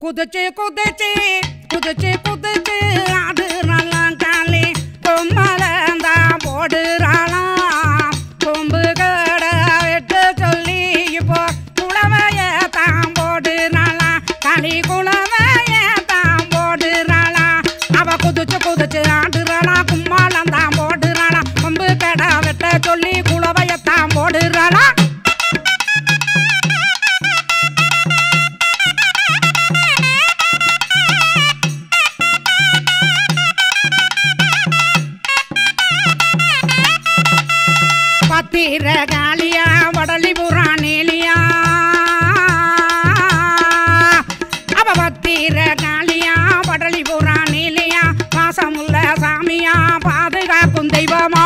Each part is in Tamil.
குதிச்சு குதிச்சு குதிச்சு குதிச்சு ஆடுறாளாம் காளி கொம்பளந்தா போடுறாளாம் கொம்பு கட வெட்டு சொல்லி இப்போ குளவைய தான் போடுறாளாம் களி குளவைய தான் போடுறாளாம் அவ குதிச்சு குதிச்சு ஆடுறாளா கும்மாளம் தான் போடுறாளா கொம்பு கட வெட்ட சொல்லி குளவைய தான் போடுறாளா பத்திர காளியா வடலி புறாணிலியா அவ பத்திர காளியா வடலி புறாணிலியா பாசமுள்ள சாமியா பாதுகாக்கும் தெய்வமா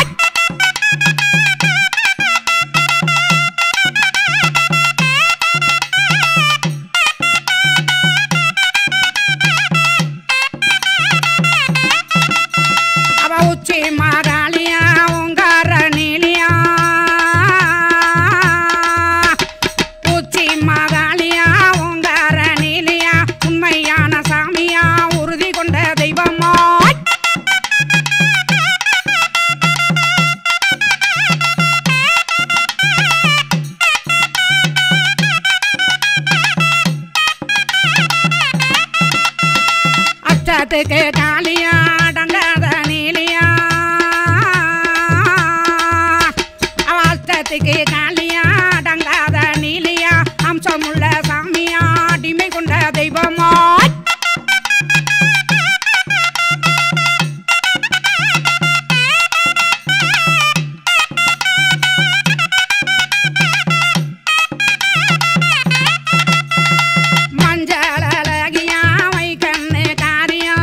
அவ உச்சி மாகாளியா உங்கார நீலியா உச்சி மாகாளியா உங்கார நீலியா உண்மையான சாமியா உறுதி கொண்ட தெய்வமா அச்சத்துக்கு காளியா அடங்காத நீலியா அவ அச்சத்துக்கு காளியா அடங்காத நீலியா அம்சமுள்ள சாமியா அடிமை கொண்ட தெய்வமா மஞ்சள் அழகியா வை கண்ணு காரியா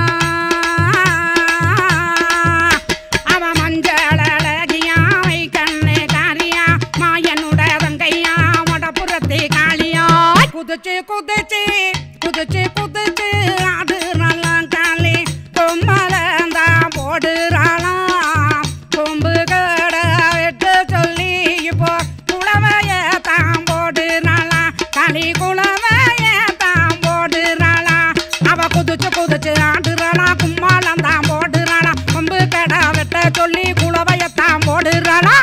அவ மஞ்சள் அழகியா வை கண்ணு காரியா மாயனுட தங்கையா வடபுறத்து காளியா குதிச்சு குதிச்சு குதிச்சு குதிச்சு ஆடுறாளாம் காளி கொம்பளந்தா போடுறாளாம் கொம்பு கட வெட்டு சொல்லி இப்போ குளவைய தான் போடுறாளாம் களி குளவைய தான் போடுறாளாம் அவ குதிச்சு குதிச்சு ஆடுறாளா கும்மாளம் தான் போடுறாளா கொம்பு கட வெட்ட சொல்லி குளவைய தான் போடுறாளா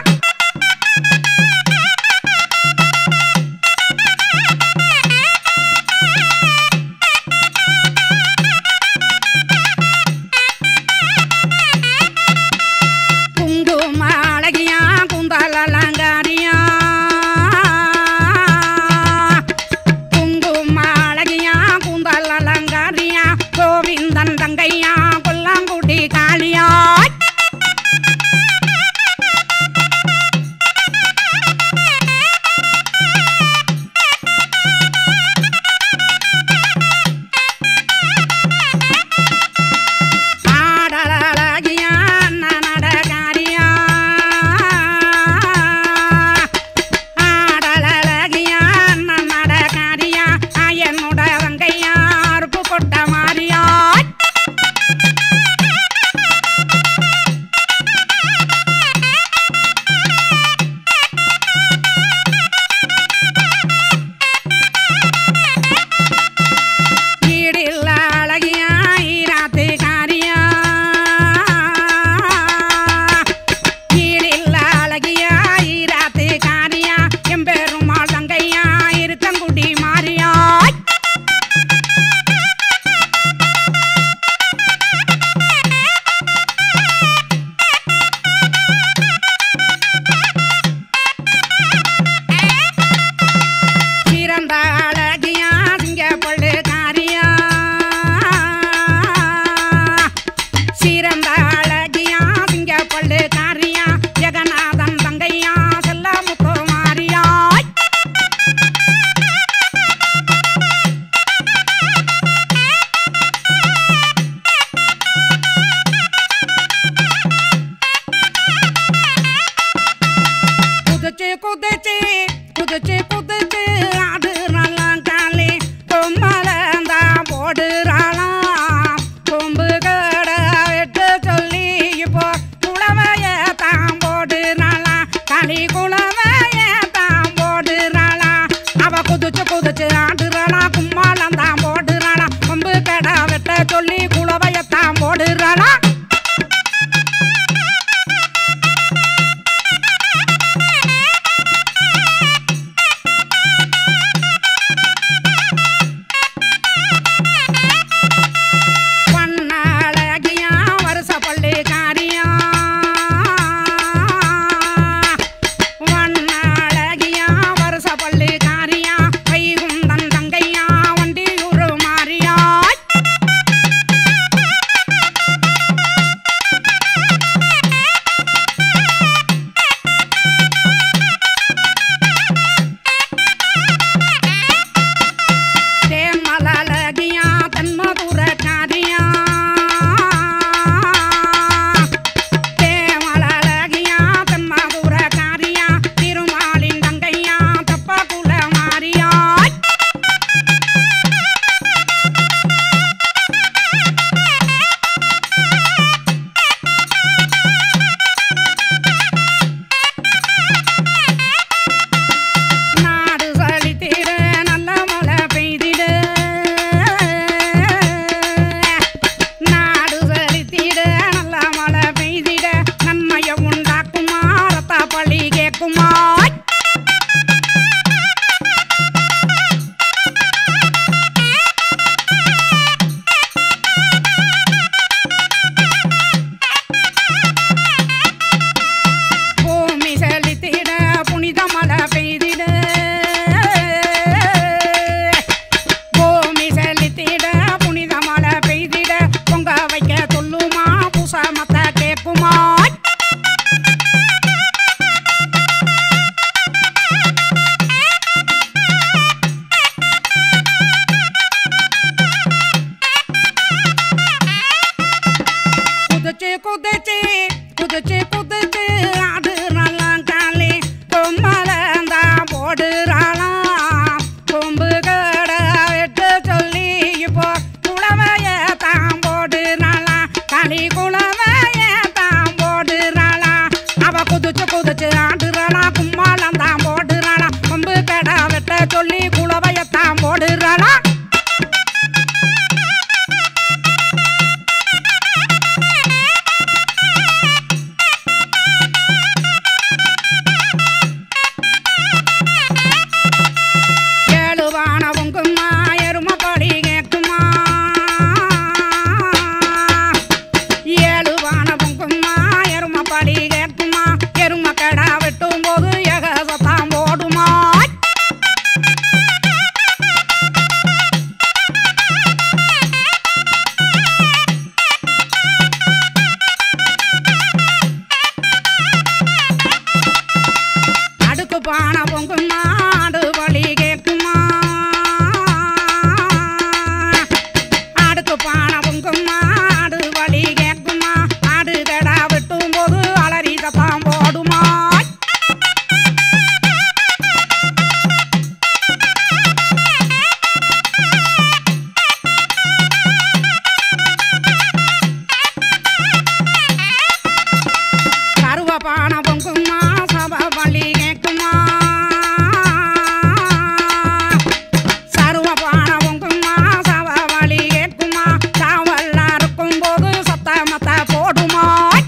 போடுமா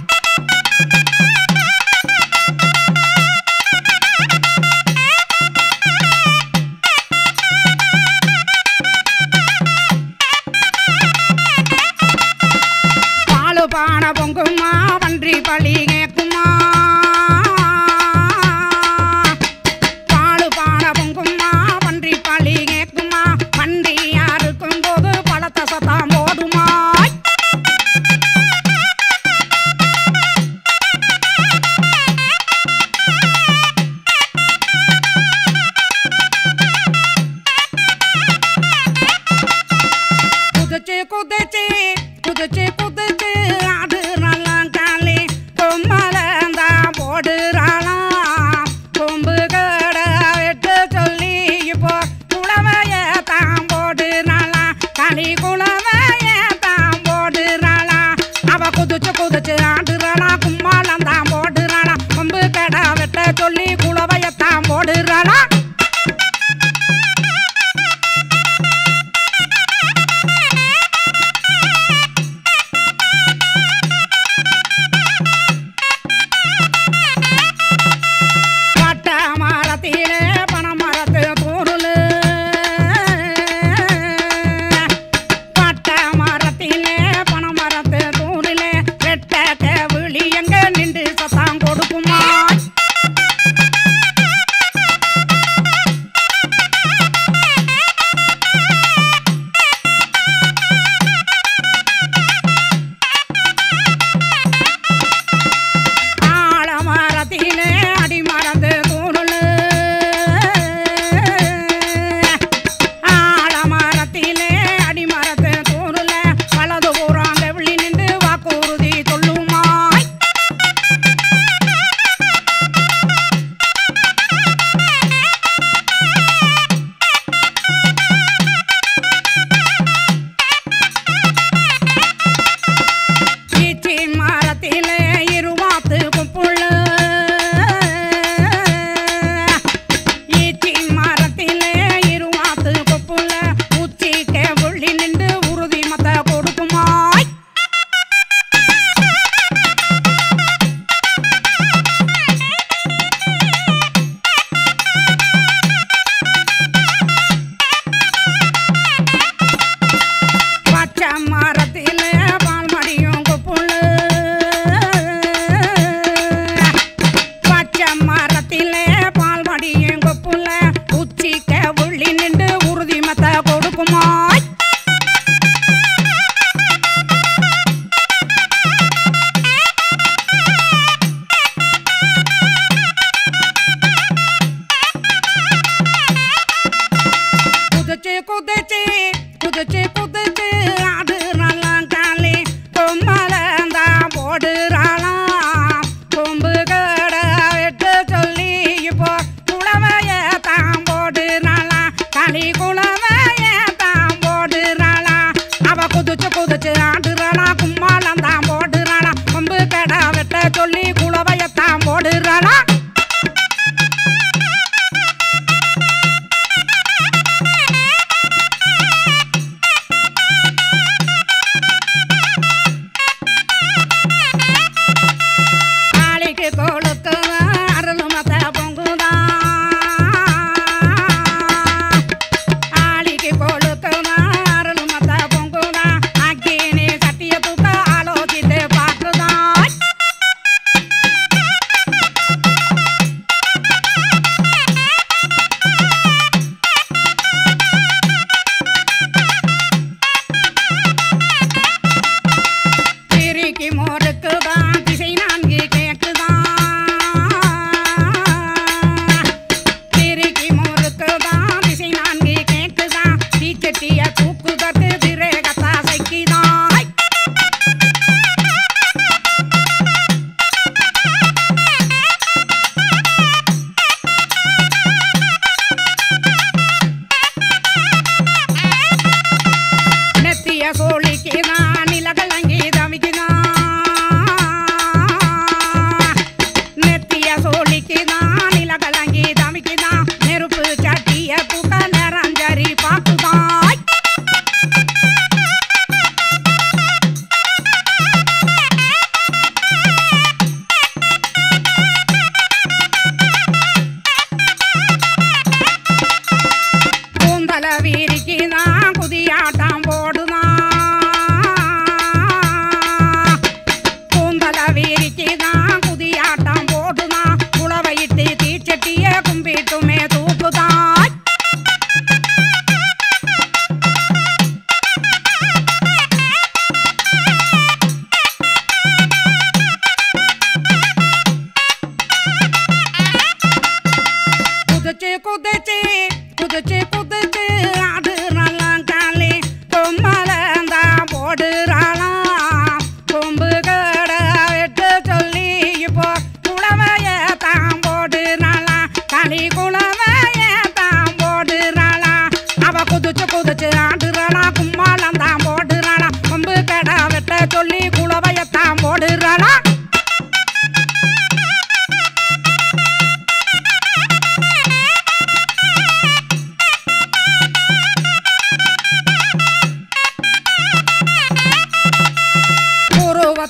பாலு பான பொங்குமா பன்றி பழி கேக்குமா பாலு பான பொங்குமா பன்றி பழி கேக்குமா பன்றி யாருக்கும் போது பழத்த சத்தம் போடுமா குதிச்சு குதிச்சு குதிச்சு குதிச்சு ஆடுறாளாம் காளி கொம்பளந்தா போடுறாளாம் கொம்பு கட வெட்டு சொல்லி இப்போ குளவைய தான் போடுறாளாம் களி குளவைய தான் போடுறாளாம் அவ குதிச்சு குதிச்சு ஆடுறாளாம் கும்மாளம் தான் போடுறாளாம் கொம்பு கட வெட்ட சொல்லி குளவைய தான் போடுறாளாம் பட்ட மரத்திலே பனமரத்து தூருளு பட்ட மரத்திலே பனமரத்து தூரிலே வெட்ட கேவிழி எங்க நின்று சத்தம் கொடுக்குமா ஆலமரத்திலே அடிமரத்து தூருளு ஆலமரத்திலே அடிமரத்து தூருல வலது பூரம் வெள்ளி நின்று வாக்குறுதி சொல்லுமாய் ஈச்சி மரத்திலே இருவாத்து குப்புள்ளு ஈச்சி மரத்திலே இருவாத்து குப்புள்ள உச்சிக்கே உள்ளி நின்று உறுதி மத்த கொடுக்குமாய் பச்சை மரத்திலே பால் மடியும் குப்புள்ளு பச்சை மரத்திலே பால் மடியும் குப்புள்ள உச்சிக்க உள்ளி நின்று உறுதி மத்த கொடுக்குமாய் குதிச்சு குதிச்சு குதிச்சு குதிச்சு ஆடுறாளாம் காளி கொம்பளந்தா போடுறாளாம் கொம்பு கட வெட்டு சொல்லி இப்போ குளவைய தான் போடுறாளாம் களி குளவைய தான் போடுறாளாம் அவ குதிச்சு குதிச்சு ஆடுறாளாம் கும்மாளம் தான் போடுறாளாம் கொம்பு கட வெட்ட சொல்லி குளவைய தான் போடுறாளாம் ஆளிக்கு கொழுக்குதான் அருளுமத்த பொங்குதான் ஆளிக்கு கொழுக்குதான் அருளுமத்த பொங்குதான் அக்கினி சட்டிய தூக்க ஆலோசித்து பார்க்குதான் திருக்கி மோருக்குதான் திசை நான்கு கேக்குதான் திருக்கி மோருக்குதான் திசை நான்கு கேக்குதான் தீச்சட்டிய தூக்குதற்கு திரேகத்தா சைக்கிதான் நெத்திய சோழிக்குதான் நிலகலங்கி தமிக்குதான்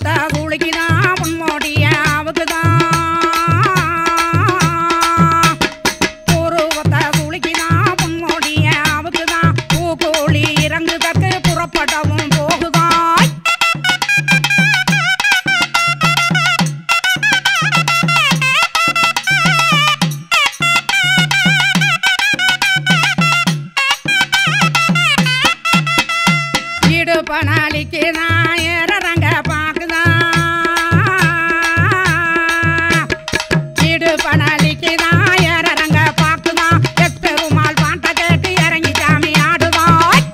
பூர்வத்தை துளுக்கிதான் பொன்மோடிய அவுக்குதான் பூர்வத்தை துளுக்கிதான் பொன்மோடிய அவுக்குதான் பூகோழி இறங்குதற்கு புறப்படவும் போகுதாய் இடுப்பனாலிக்கு நான் ஏறறங்க பாக்குதான் இடுப்பனாலிக்கு நான் ஏறறங்க பாக்குதான் எப்பெருமாள் பாட்ட கேட்டு இறங்கி சாமி ஆடுவாய்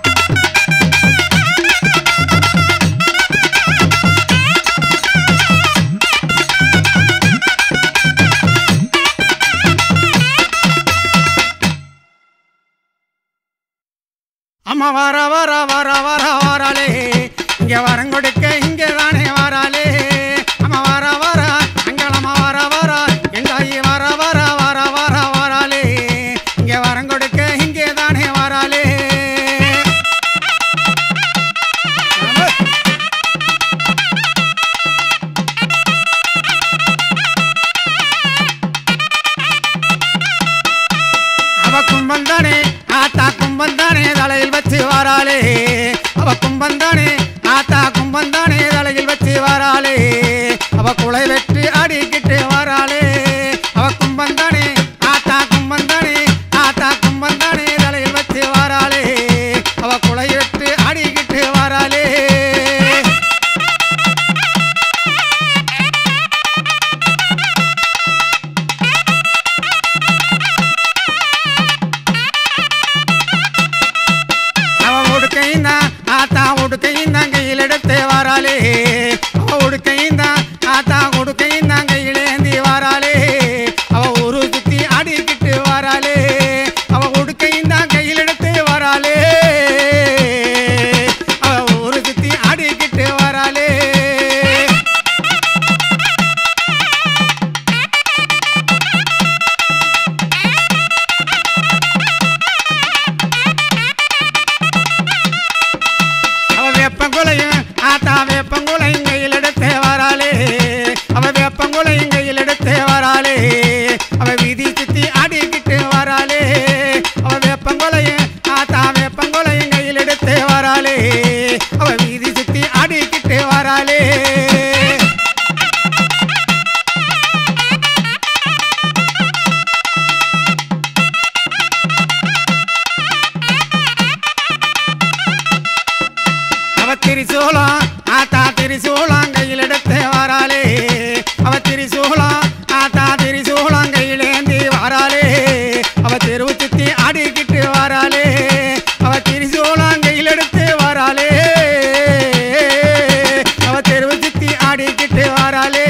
அம்மா வர வர வர வர வராளே இங்க வரங்கொடுக்க இங்க தானே வராளே அம்மா வர வர அங்களம்மா வர வர எங்காயி வர வர வர வர வராளே இங்க வரங்கொடுக்க இங்கே தானே வராளே அவ கும்பந்தானே ஆத்தா கும்பந்தானே தலையில் வச்சு வாராளே அவ கும்பந்தானே ஆத்தா கும்பந்தானே தலையில் வச்சு வாராளே அவ குலை வெற்றி அடிக்கிட்டு வாராளே அவ கும்பந்தானே ஆத்தா கும்பந்தானே ஆத்தா கும்பந்தானே தலையில் வச்சு வாராளே அவ குலை வெற்றி அடிக்கிட்டு வாராளே அவ உடுக்கையும் தான் ஆத்தா உடுக்கையும் தான் கையில் எடுத்து வாராளே அவ உடுக்கையும் தான் ஆத்தா உடுக்கையும் தான் கையிலேந்தி வாராளே அவ ஒரு சுத்தி அடிக்கிட்டு வாராளே அவ உடுக்கையும் தான் கையில் எடுத்து வாராளே அவ ஒரு சுத்தி அடிக்கிட்டு வாராளே அவ வேப்பங்குலையும் ஆத்தா வேப்பங்குலையும் கையில் எடுத்து வராளே அவ வேப்பங்குலையும் கையில் எடுத்து வராளே அவ வீதி சுத்தி அடிக்கிட்டு வராளே அவ வேப்பங்குலையும் ஆத்தா வேப்பங்குலையும் கையில் எடுத்து வராளே அவ வீதி சுத்தி அடிக்கிட்டு வராளே அவ திரிசூலம் ஆத்தா திரிசூலம் கையில் எடுத்து வராளே அவ திரிசூலம் ஆத்தா திரிசூலம் கையிலேந்தி வராளே அவ தெருவு சுத்தி அடிக்கிட்டு வராளே அவ திரிசூலம் கையில் எடுத்து வராளே அவ தெருவு சுத்தி அடிக்கிட்டு வராளே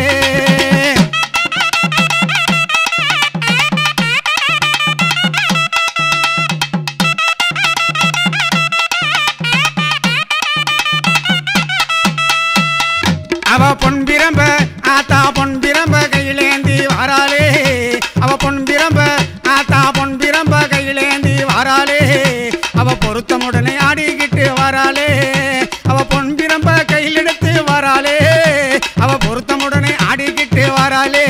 அவ பொன் பிரம்ப ஆத்தா பொன் பிரம்ப கையிலேந்தி வாராளே அவ பொன் பிரம்ப ஆத்தா பொன் பிரம்ப கையிலேந்தி வாராளே அவ பொருத்தமுடனே ஆடிக்கிட்டு வராளே அவ பொன் பிரம்ப கையில் எடுத்து வராளே அவ பொருத்தமுடனே ஆடிக்கிட்டு வராளே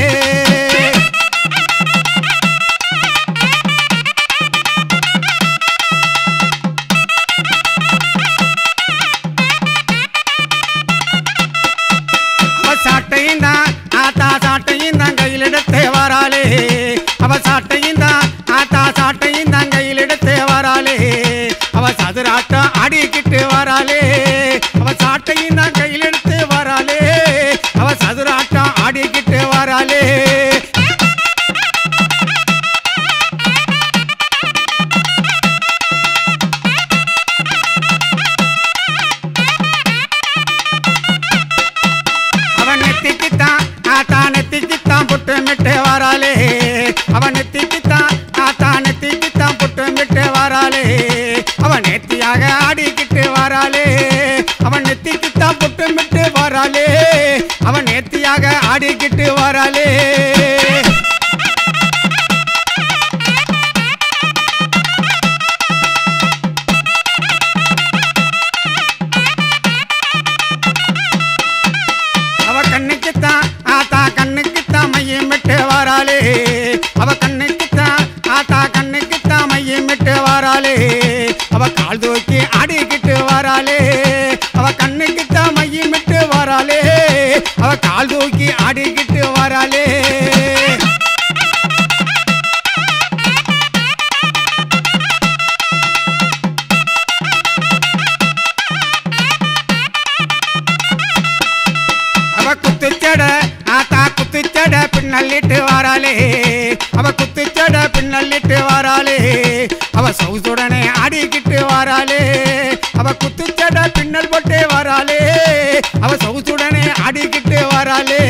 அவ சாட்டையும் தான் ஆத்தா சாட்டையும் தான் கையில் எடுத்து வராளே அவ சாட்டையும் தான் ஆத்தா சாட்டையும் தான் கையில் எடுத்து வராளே அவ சதுராட்டம் அடிக்கிட்டு வராளே அவ சாட்டையும் தான் கையில் எடுத்து வராளே அவ சதுராட்டம் அடிக்கிட்டு வராளே அவன் நெத்திக்குத்தான் ஆத்தா நெத்திக்குத்தான் புட்டு மிட்டு வராளே அவன் நெத்திக்குத்தான் ஆத்தா நெத்திக்குத்தான் புட்டு மிட்டு வராளே அவன் நெத்தியாக ஆடிக்கிட்டு வராளே அவன் நெத்திக்குத்தான் புட்டு மிட்டு வராளே அவன் நேர்த்தியாக ஆடிக்கிட்டு வராளே அவ அவ கால் தூக்கி ஆடிக்கிட்டு வராளே அவ கண்ணுக்கு தான் மையமிட்டு வராளே அவ கால் தூக்கி ஆடிக்கிட்டு வராளே அவ குத்துச்சட ஆத்தா குத்துச்சட பின்னல்லிட்டு வாராளே அவ குத்துச்சட பின்னல்லிட்டு வாராளே அவ சவுசுடனே ஆடிக்கிட்டு வாராளே அவ குத்துச்சட பின்னல் போட்டு வாராளே அவ சவுசுடனே ஆடிக்கிட்டு வாராளே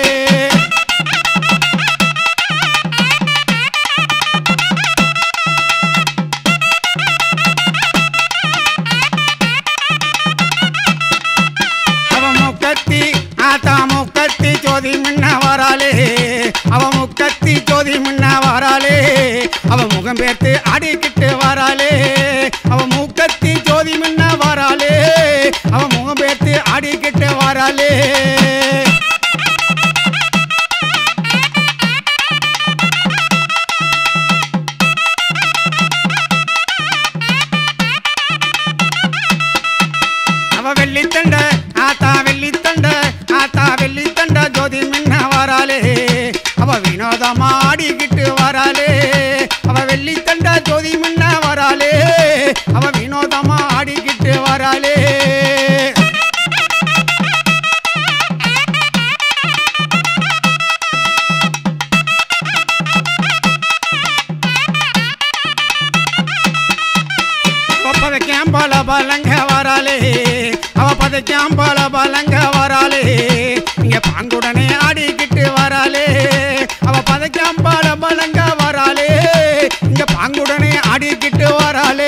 அவ முக்கத்தி ஆத்தா முக்கத்தி ஜோதி முன்ன வராளே அவ முக்கத்தி ஜோதி முன்ன வராளே அவ முகம் பேர்த்து ஆடிக்கிட்டு வராளே அவ முக்கத்தி ஜோதி முன்ன வராளே அவ முகம் பேர்த்து ஆடிக்கிட்டு வராளே அவ வெள்ளித்தண்ட ஆத்தா வெள்ளித்தண்ட ஆத்தா வெள்ளித்தண்ட ஜோதி மின்ன வராளே அவ வினோதமா ஆடிக்கிட்டு வராளே அவ வெள்ளித்தண்ட ஜோதி மின்ன வராளே அவ வினோதமா ஆடிக்கிட்டு வராளே அவ பதைக்காம் பல பலங்க வராளே அவ பதைக்காம் பல பலங்க வராளே இங்க பாங்குடனே ஆடிக்கிட்டு வராளே அவ பதைக்காம் பல பலங்க வராளே இங்க பாங்குடனே ஆடிக்கிட்டு வராளே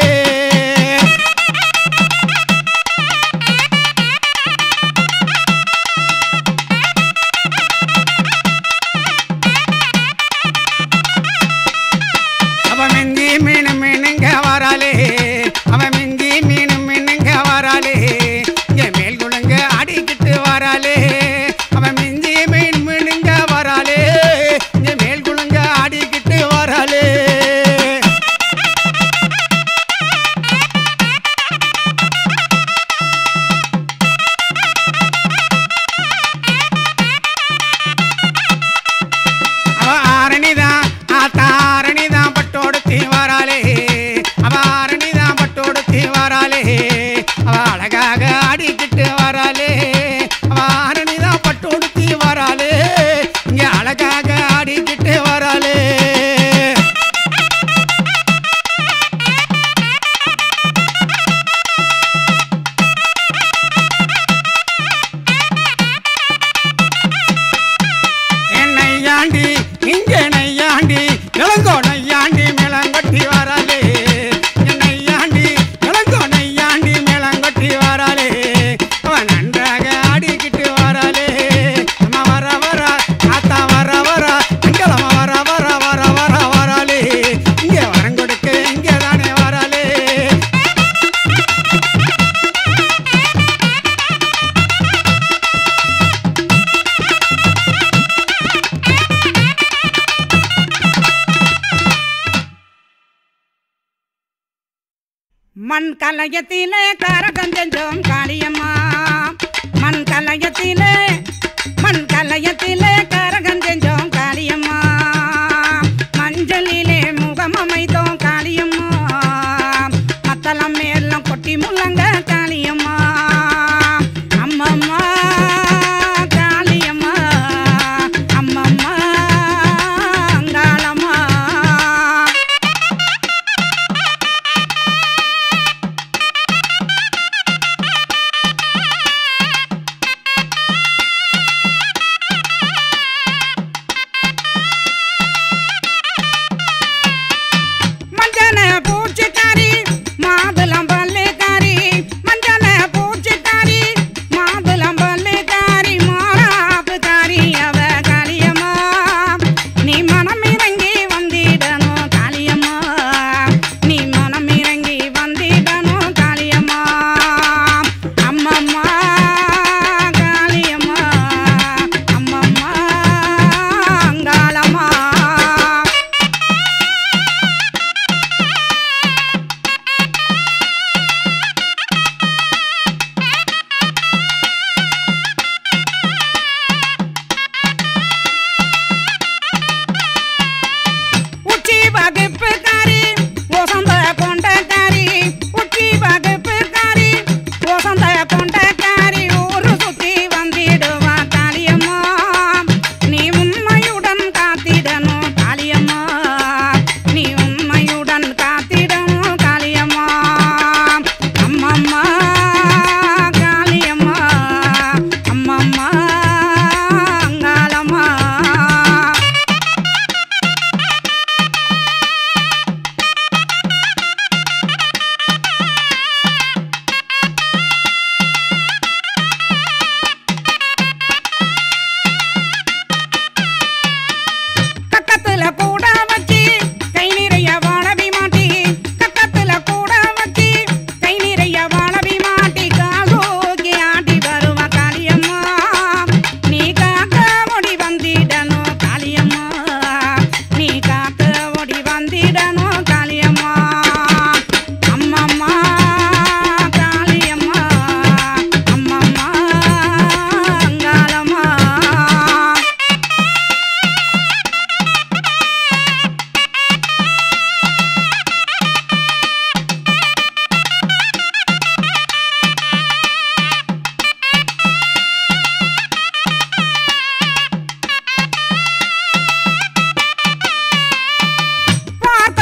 அவ மிந்தி மீனு மீனுங்க வராளே அவ மிந்தி மீனு மீனுங்க வராளே இங்க மேல் குழுங்க ஆடிக்கிட்டு வராளே அவ மிந்தி மீன் மீனுங்க வராளே இங்க மேல் குழுங்க ஆடிக்கிட்டு வராளே அவ ஆரணிதான் ஆத்தா ஆரணிதான் பட்டோடுத்தி வராளே அவ ஆரணிதான் பட்டோடுத்தி வராளே அவ அழகாக ஆடிக்கிட்டு வராளே அவ ஆரணிதான் பட்டோடுத்தி வராளே இங்க அழகாக ஆடிக்கிட்டு வராளே என்னையாண்டி இங்க நையாண்டி இளங்கோ நையாண்டி மேளங்கொட்டி வராளே என்னையாண்டி இளங்கோ நையாண்டி மேளங்கொட்டி வராளே அவன் நன்றாக ஆடிக்கிட்டு வராளே அம்மா வர வர ஆத்தா வர வர அங்கலம்மா வர வர வர வர வராளே இங்க வரங்கொடுக்க இங்க தானே வராளே மண் கலயத்திலே கரகஞ்செஞ்சோம் காளியம்மா மண் கலயத்திலே மண் கலயத்திலே கரகஞ்செஞ்சோம் காளியம்மா மஞ்சளிலே முகம் அமைத்தோம் காளியம்மா மத்தளம் மேலாம் கொட்டி முள்ளங்க காளியம்மா அம்மம்மா காளியம்மா அம்மம்மா அங்காளம்மா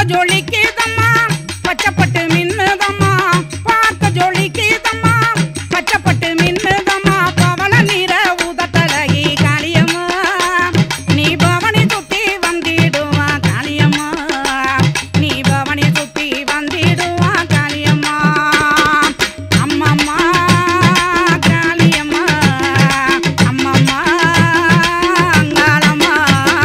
பார்க்க ஜொலிக்குதம்மா பச்சைப்பட்டு மின்னுதம்மா பார்க்க ஜொலிக்குதம்மா பச்சைப்பட்டு மின்னுதம்மா பவள நிற உதட்டழகி காளியம்மா நீ பவனி சுத்தி வந்திடுவா காளியம்மா நீ பவனி சுத்தி வந்திடுவா காளியம்மா அம்மம்மா காளியம்மா அம்மம்மா அங்காளம்மா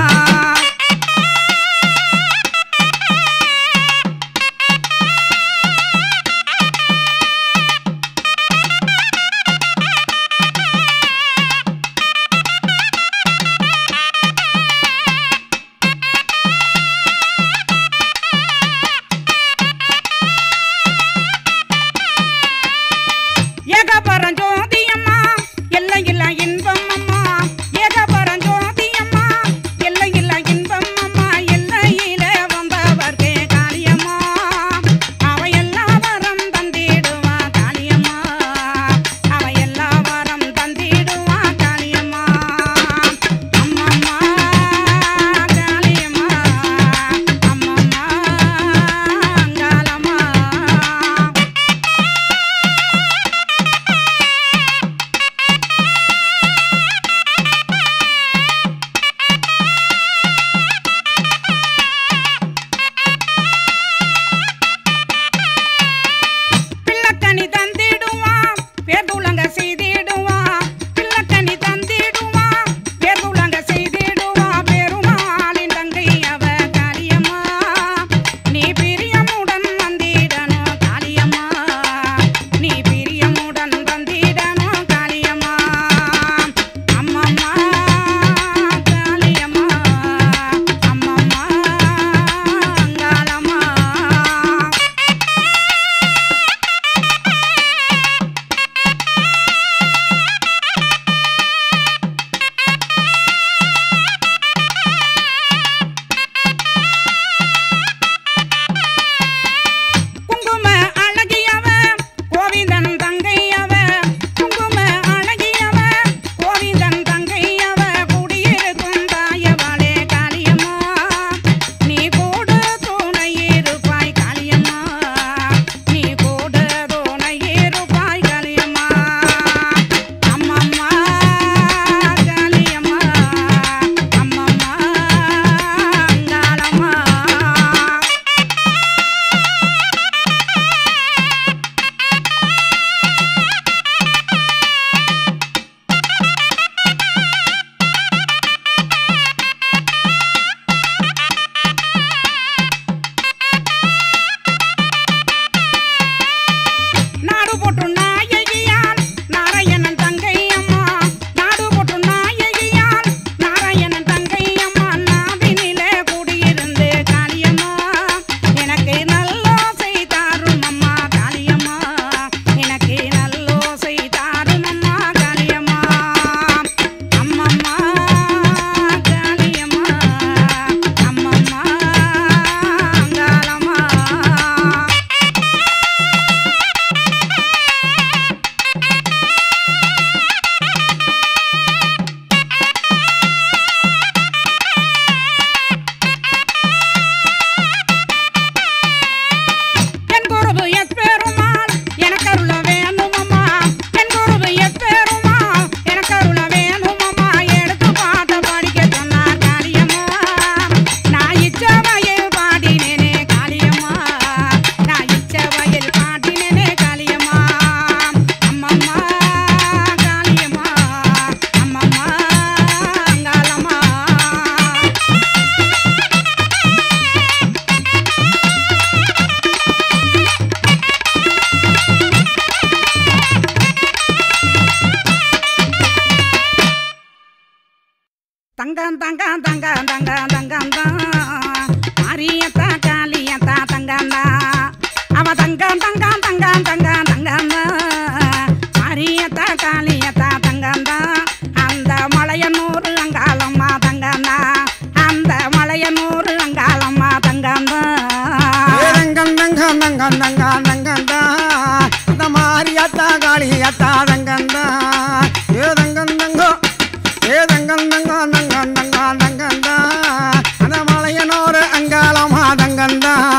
ஏகபரஞ்சோதியம்மா எல்லையில்லா இன்பம் அம்மா ஏகபரஞ்சோதியம்மா எல்லையில்லா இன்பம் அம்மா எல்லையில வந்தவர்க்கே காளியம்மா அவ எல்லா வரம் தந்திடுவா காளியம்மா அவ எல்லா வரம் தந்திடுவா காளியம்மா அம்மம்மா காளியம்மா அம்மம்மா அங்காளம்மா பிள்ளக்கனி தந்திடுவான் பேர்துலங்க செய்திடுவான் பிள்ளக்கனி தந்திடுவான் பேர்துலங்க செய்திடுவான் பெருமாளின் தங்கை அவ காளியம்மா நீ பிரியமுடன் வந்திடணும் காளியம்மா நீ பிரியமுடன் வந்திடணும் காளியம்மா அம்மம்மா காளியம்மா அம்மம்மா அங்காளம்மா குங்கும அழகியவ கோவிந்தன் தங்கையவ குங்கும அழகியவ கோவிந்தன் தங்கையவ குடியிருக்கும் தாயவளே காளியம்மா நீ கூட துணை இருப்பாய் காளியம்மா நீ கூட துணை இருப்பாய் காளியம்மா அம்மம்மா காளியம்மா அம்மம்மா அங்காளம்மா நாடு போட்டு நாயகியால் நாராயணன் தங்கை அம்மா நாடு போட்டு நாயகியால் நாராயணன் தங்கை அம்மா நாவினிலே குடியிருந்து காளியம்மா எனக்கு நல்லோசை தாரும் அம்மா காளியம்மா எனக்கு நல்லோசை தாரும் அம்மா காளியம்மா அம்மம்மா காளியம்மா அம்மம்மா அங்காளம்மா என் குருவு எப்பெருமாள் எனக்கு அருள வேணுமம்மா என் குருவு எப்பெருமாள் எனக்கு அருள வேணுமம்மா எடுத்து பாட்ட படிக்க சொன்னா காளியம்மா நான் இச்ச வயல் பாடினேனே காளியம்மா நான் இச்ச வயல் பாடினேனே காளியம்மா அம்மம்மா காளியம்மா அம்மம்மா அங்காளம்மா தங்கம் தங்கம் தங்கம் தங்கம் தங்கம் தான் மாரியத்தா காளியத்தா தங்கம் தான் அவ தங்கம் தங்கம் தங்கம் தங்கம் தங்கம் தான் மாரியத்தா காளியத்தா தங்கம் தான் அந்த மலையனூர் அங்காளம்மா தங்கம் தான் அந்த மலையனூர் அங்காளம்மா தங்கம் தான் ஏதங்கம் தங்கம் தங்கம் தங்கம் தங்கம் தான் அந்த மாரியாத்தா காளியாத்தா தங்கம் தான் ஏதங்கம் தங்கம் ஏதங்கம் தங்கம் தங்கம் தங்கம் தங்கம் தான் அந்த மலையனோர அங்காளமா தங்கம் தான்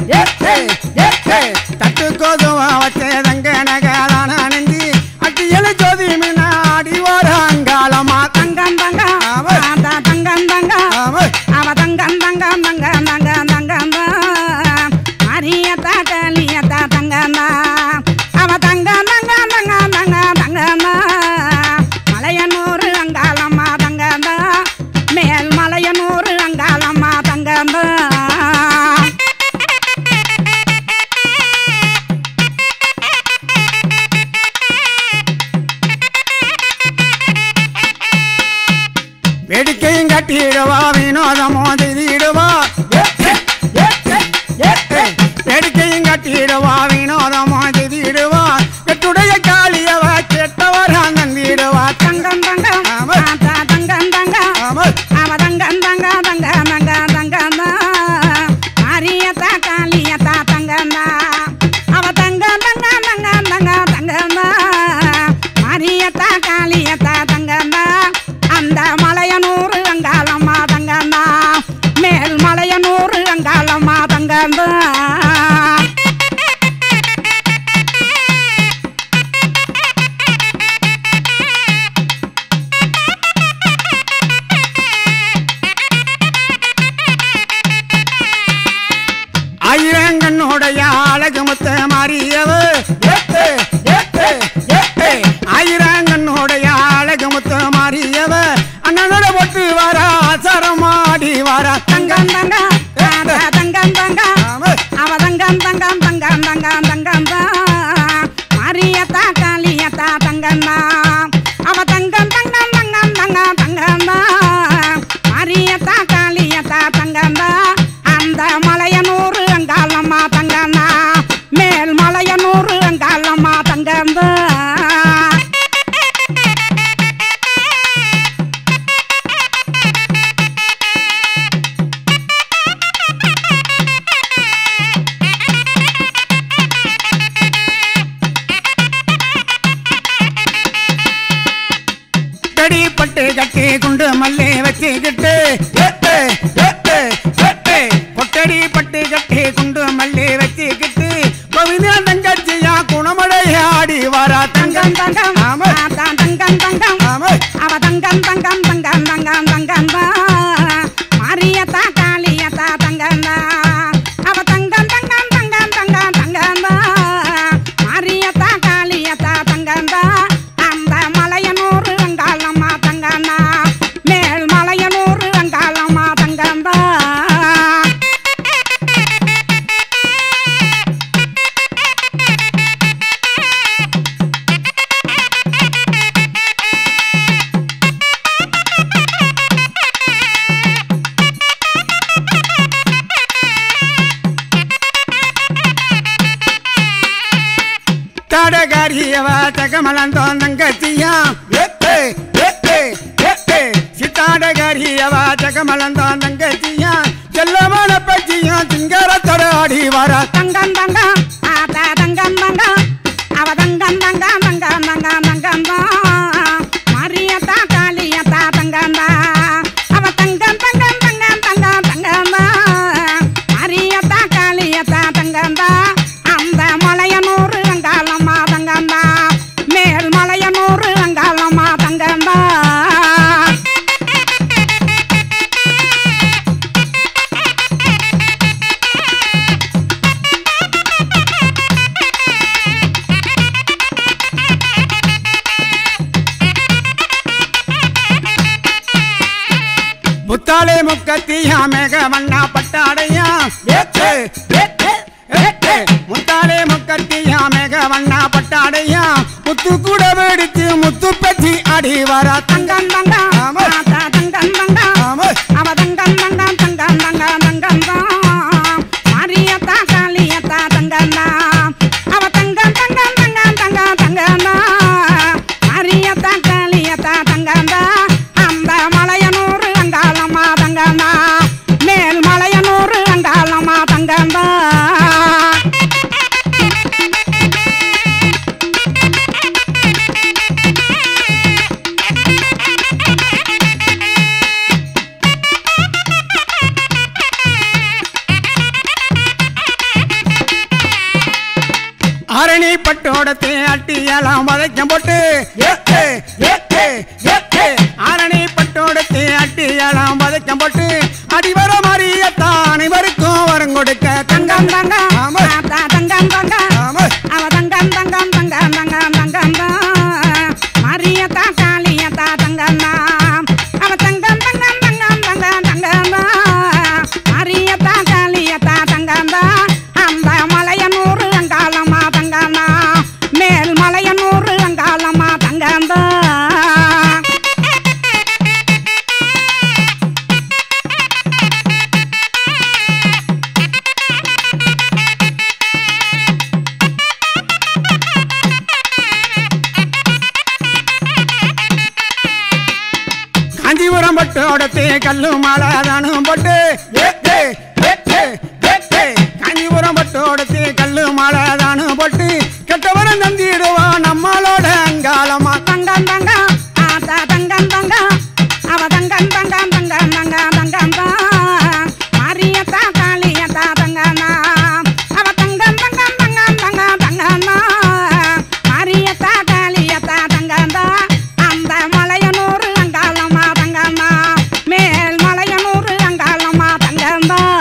தட்டு கோதுவா வச்சே தங்க நகாதான அணிஞ்சி அட்டியல ஜோதி மீனா ஆடி வர அங்காளமா தங்கம் தங்கம் ஆமா. ஆத்தா தங்கம் தங்கம் ஆமா அவ தங்கம் தங்கம் தங்கம் தங்கம் தங்கம் மாரியத்தா காளியத்தா தங்கம் அவ தங்கம் தங்கம் தங்கம் தங்கம் தங்கம் மலையனூர் அங்காளம்மா தங்கம் மேல் மலையனூர் அங்காளம்மா தங்கம் வேடிக்கையும் கட்டிடுவா வினோதமோ செய்திடுவா வேடிக்கையும் கட்டிடுவா வினோதமோ செய்திடுவா கெட்டுடைய காளியவ கெட்டவர் நந்திடுவா தங்கம் தங்கம் ஆமா. ஆத்தா தங்கம் தங்கம் ஆமா அவ தங்கம் தங்கம் தங்கம் தங்கம் தங்கம் மாரியத்தா காளியத்தா தங்கம் அவ தங்கம் தங்கம் தங்கம் தங்கம் தங்கம் மாரியத்தா காளியத்தா தங்கம் அந்த மலையனூர் அங்காளம்மா தங்கம் மேல் மலையனூர் அங்காளம்மா தங்கம் ஆயிரங்கண்ணுடைய அழகு முத்த மாறியவ ஆயிரங்கண்ணுடைய அழகு முத்த மாறியவ அண்ணனோட பொட்டு வர சரமாடி வர தங்கம் தங்கம் ஆத்தா தங்கம் தங்கம் ஆமா. அவ தங்கம் தங்கம் தங்கம் தங்கம் தங்கம் மாரியத்தா காளியத்தா தங்கம் அவ தங்கம் தங்கம் தங்கம் தங்கம் தங்கம் மாரியத்தா காளியத்தா தங்கம் அந்த மலையனூர் அங்காளம்மா தங்கம் மேல் மலையனூர் அங்காளம்மா தங்கம் கடி பட்டு கட்டி குண்டு மல்லி வச்சுக்கிட்டு கொட்டடி பட்டு கட்டி குண்டு மல்லி வச்சுக்கிட்டு கோவிந்தா தங்கச்சியா குணமடையாடி வரா தங்கம் தங்கம் ஆமா. ஆத்தா தங்கம் தங்கம் ஆமா அவ தங்கம் தங்கம் தங்கம் தங்கம் தங்கம் மாரியத்தா காளியத்தா தங்கம் அவ தங்கம் தங்கம் தங்கம் தங்கம் தங்கம் மாரியத்தா காளியத்தா தங்கம் அந்த மலையனூர் அங்காளம்மா தங்கம் மேல் மலையனூர் அங்காளம்மா தங்கம் தடகாரியவ தகமலந்தோம் தங்கச்சியா சித்தாடகாரியவ தகமலந்தோம் தங்கச்சியா செல்லமான பச்சியும் சிங்கரத்தோட ஆடி வரா தங்கம் தங்கம் ஆத்தா தங்கம் தங்கம் அவ தங்கம் தங்கம் தங்கம் தங்கம் தங்கம் மாரியத்தா காளியத்தா தங்கம் அவ தங்கம் தங்கம் தங்கம் தங்கம் தங்கம் மாரியத்தா காளியத்தா தங்கம் அந்த மலையனூர் அங்காளம்மா தங்கம் மேல் மலையனூர் அங்காளம்மா தங்கம் புத்தாளே முக்கத்தியா மேக வண்ணா பட்டாடையா முத்தாளே முக்கத்தியா மேக வண்ணா பட்டாடையா முத்து கூட வெடித்து முத்து பற்றி அடி வரா தங்கம் தங்கம் ஆமா. ஆத்தா தங்கம் தங்கம் ஆமா அவ தங்கம் தங்கம் தங்கம் தங்கம் தங்கம் தான் மாரியத்தா காளியத்தா தங்கம் தான் அவ தங்கம் தங்கம் தங்கம் தங்கம் தங்கம் தான் மாரியத்தா காளியத்தா தங்கம் தான் அந்த மலையனூர் அங்காளம்மா தங்கம் தான் மேல் மலையனூர் அங்காளம்மா தங்கம் தான் ஆரணி பட்டோடத்தை அட்டியெல்லாம் வதைக்கம் போட்டு ஏ, ஏ, ஏ, ஏ, ஏ, ஏ. ஆரணி பட்டோடத்தை அட்டியெல்லாம் வதைக்கம் போட்டு அடிவர மாறியத்தான் அனைவருக்கும் வரம் கொடுக்க தங்கம் தங்கம் தங்கம் ஆமா. ஆத்தா தங்கம் தங்கம் ஆமா. அவ தங்கம் தங்கம் தங்கம் தங்கம் தங்கம் தான் மாரியத்தா காளியத்தா தங்கம் தான் அவ தங்கம் தங்கம் தங்கம் தங்கம் தங்கம் தான் மாரியத்தா காளியத்தா தங்கம் தான் அந்த மலையனூறு அங்காளம்மா தங்கம் தான் மேல் மலையனூறு அங்காளம்மா தங்கம் தான் காஞ்சிபுரம் பட்டோடத்தை கல்லு மாலை தானும் போட்டு ஏ, ஏ, ஏ, ஏ, ஏ, ஏ. காஞ்சிபுரம் பட்டோடத்தை கல்லு மாலை தானும் போட்டு கெட்டவரம் தந்திடுவா நம்மளோட அங்காளமா தங்கம் தங்கம் ஆத்தா தங்கம் தங்கம் அவ தங்கம் தங்கம் தங்கம் தங்கம் தங்கம் தான் மாரியத்தா காளியத்தா தங்கம் தான் அவ தங்கம் தங்கம் தங்கம் தங்கம் தங்கம் தான் மாரியத்தா காளியத்தா தங்கம் தான் அந்த மலையனூர் அங்காளம்மா தங்கம் தான் மேல் மலையனூர் அங்காளம்மா தங்கம் தான்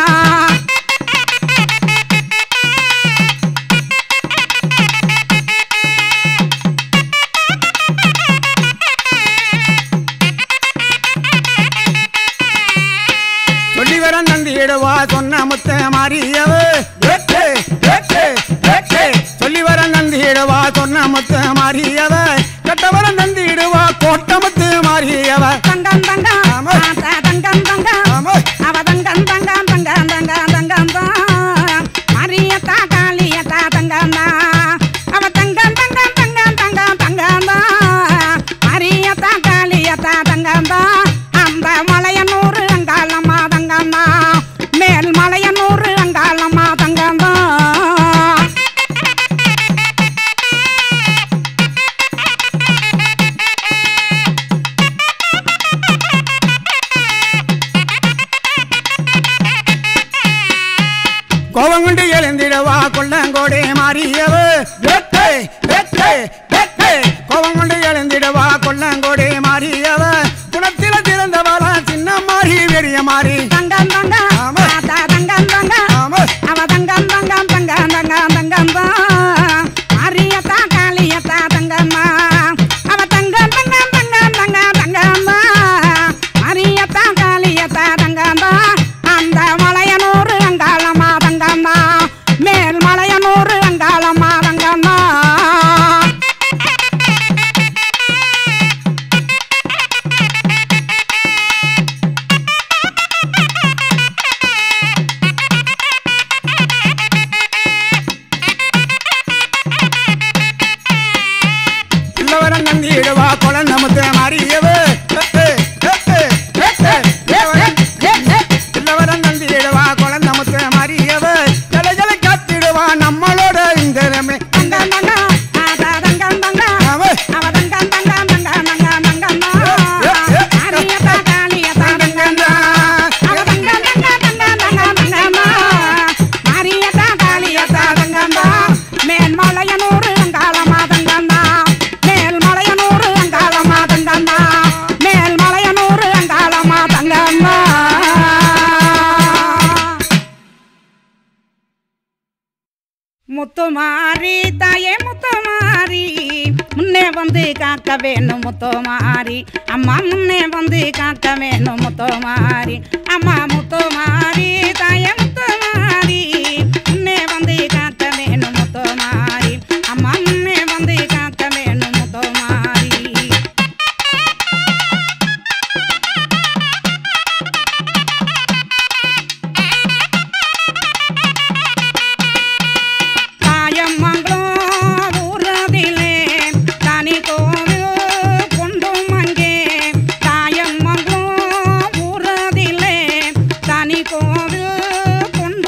சொல்லி வர நந்திடுவா சொன்ன முத்த மாறியவ ஏ, ஏ, ஏ, ஏ, ஏ, ஏ. சொல்லி வர நந்திடுவா சொன்ன முத்த மாறியவ கெட்டவர நந்திடுவா கோட்டமுத்து மாறியவ தங்கம் தங்கம் ஆமா. ஆத்தா தங்கம் தங்கம் ஆமா. அவ தங்கம் தங்கம் தங்கம் தங்கம் தங்கம் தான் மரியத்தா காளியத்தா தங்கம் தான் அவ தங்கம் தங்கம் தங்கம் தங்கம் தங்கம் தான் மரியத்தா காளியத்தா தங்கம் தான் அந்த மலையனூர் அங்காளம்மா தங்கம் தான் மேல் மலையனூர் அங்காளம்மா தங்கம் தான் கோபம் கொண்டு எழுந்திடவா கொள்ளங்கோடே மாறியவ ஏத்தே, ஏத்தே, ஏத்தே. கோபம் கொண்டு எழுந்திடவா கொள்ளங்கோடே மாறியவ குணத்தில திறந்தவளா சின்ன மாறி பெரிய மாறி தங்கம் தங்கம் ஆமா. ஆத்தா தங்கம் தங்கம் ஆமா. அவ தங்கம் தங்கம் தங்கம் தங்கம் தங்கம் தான் மாரியத்தா காளியத்தா தங்கம்மா அவ தங்கம் தங்கம் தங்கம் தங்கம் தங்கம் தான் மாரியத்தா காளியத்தா தங்கம் தான் அந்த மலையனூர் அங்காளம்மா தங்கம் தான் மேல் மலையனூர் அங்காளம்மா தங்கம் தான் பிள்ளவரம் நந்திடுவா குழந்தை முத்த மாறியவ ஏத்தே, ஏத்தே, ஏத்தே. பிள்ளவரம் பிள்ளவரம் நந்திடுவா குழந்தை முத்த மாறியவ தலைகளை காத்திடுவா நம்மளோட இந்த ரமே. தங்கம் தங்கம் ஆத்தா தங்கம் தங்கம் ஆமா. அவ தங்கம் தங்கம் தங்கம் தங்கம் தங்கம் தான் மாரியத்தா காளியத்தா தங்கம் தான் அவ தங்கம் தங்கம் தங்கம் தங்கம் தங்கம் தான் மாரியத்தா காளியத்தா தங்கம் தான் மேல் மலையனூர் அங்காளமா தங்கம் தான் மேல் மலையனூர் அங்காளமா தங்கம் தான் மேல் மலையனூர் அங்காளமா தங்கம் தான் முத்துமாரி தாயே முத்துமாரி முன்னே வந்து காக்க வேணும் முத்துமாரி அம்மா முன்னே வந்து காக்க வேணும் முத்துமாரி அம்மா முத்துமாரி தாயே முத்துமாரி முன்னே வந்து காக்க வேணும் முத்துமாரி அம்மா முன்னே வந்து காக்க வேணும் முத்துமாரி தாயம்மங்களும் ஊரதிலே தனி கோவில் கொண்டும் அங்கே தாயம்மங்களும் ஊரதிலே தனி கோவில்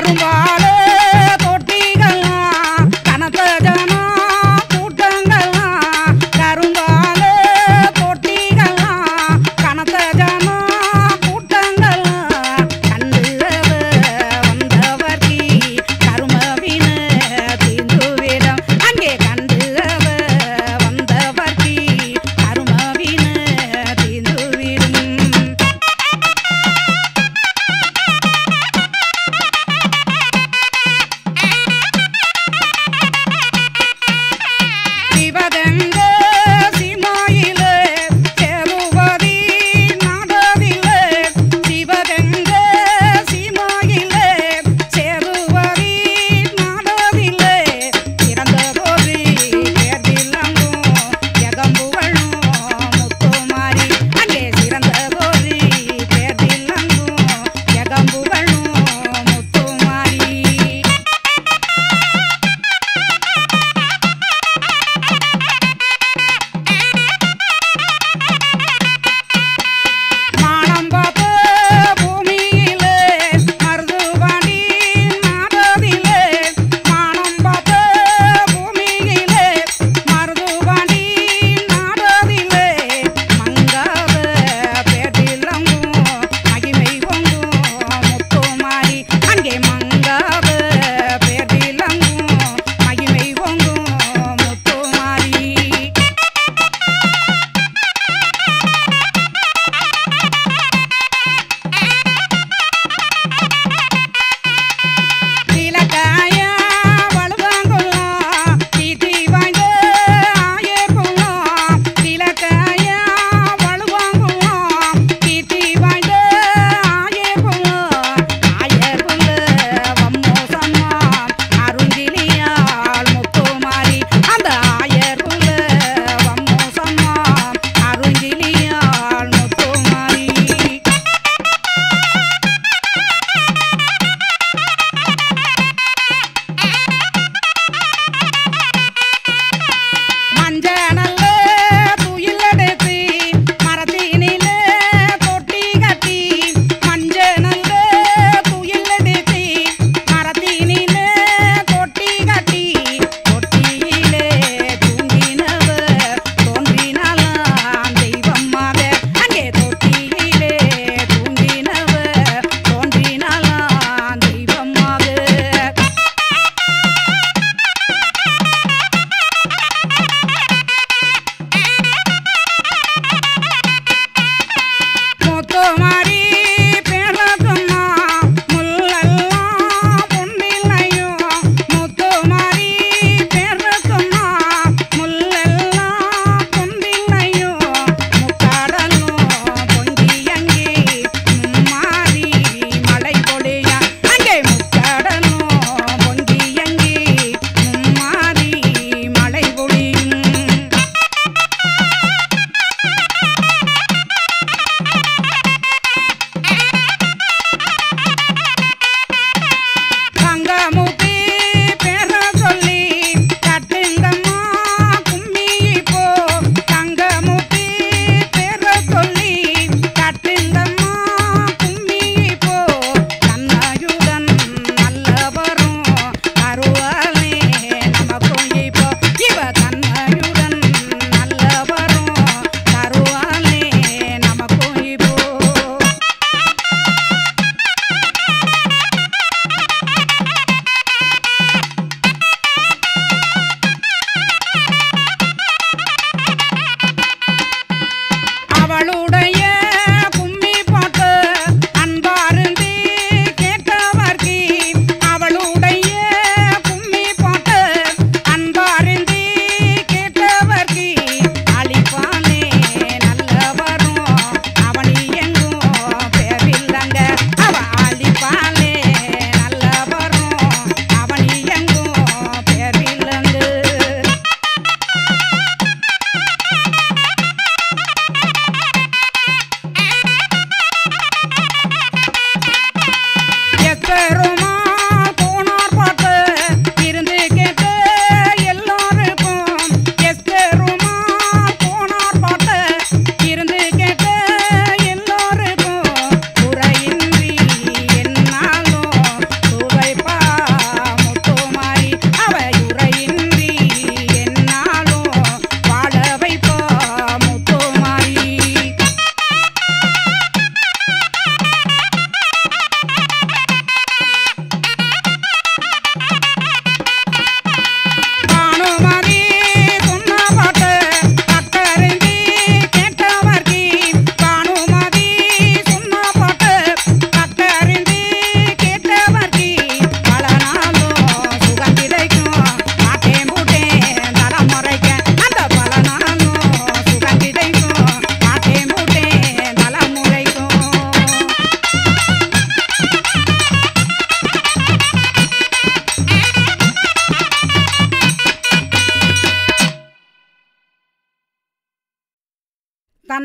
கரும்பாலே தொட்டிகள்லாம் கனத்த ஜனம் கூட்டங்கள்லாம் கரும்பாலே தொட்டிகள்லாம் கனத்த ஜனம் கூட்டங்கள்லாம் கண்டுவ வந்தவர்கி கருமவின தீந்துவிடம் அங்கே கண்டுவ வந்தவர்கி கருமவின தீந்துவிடும்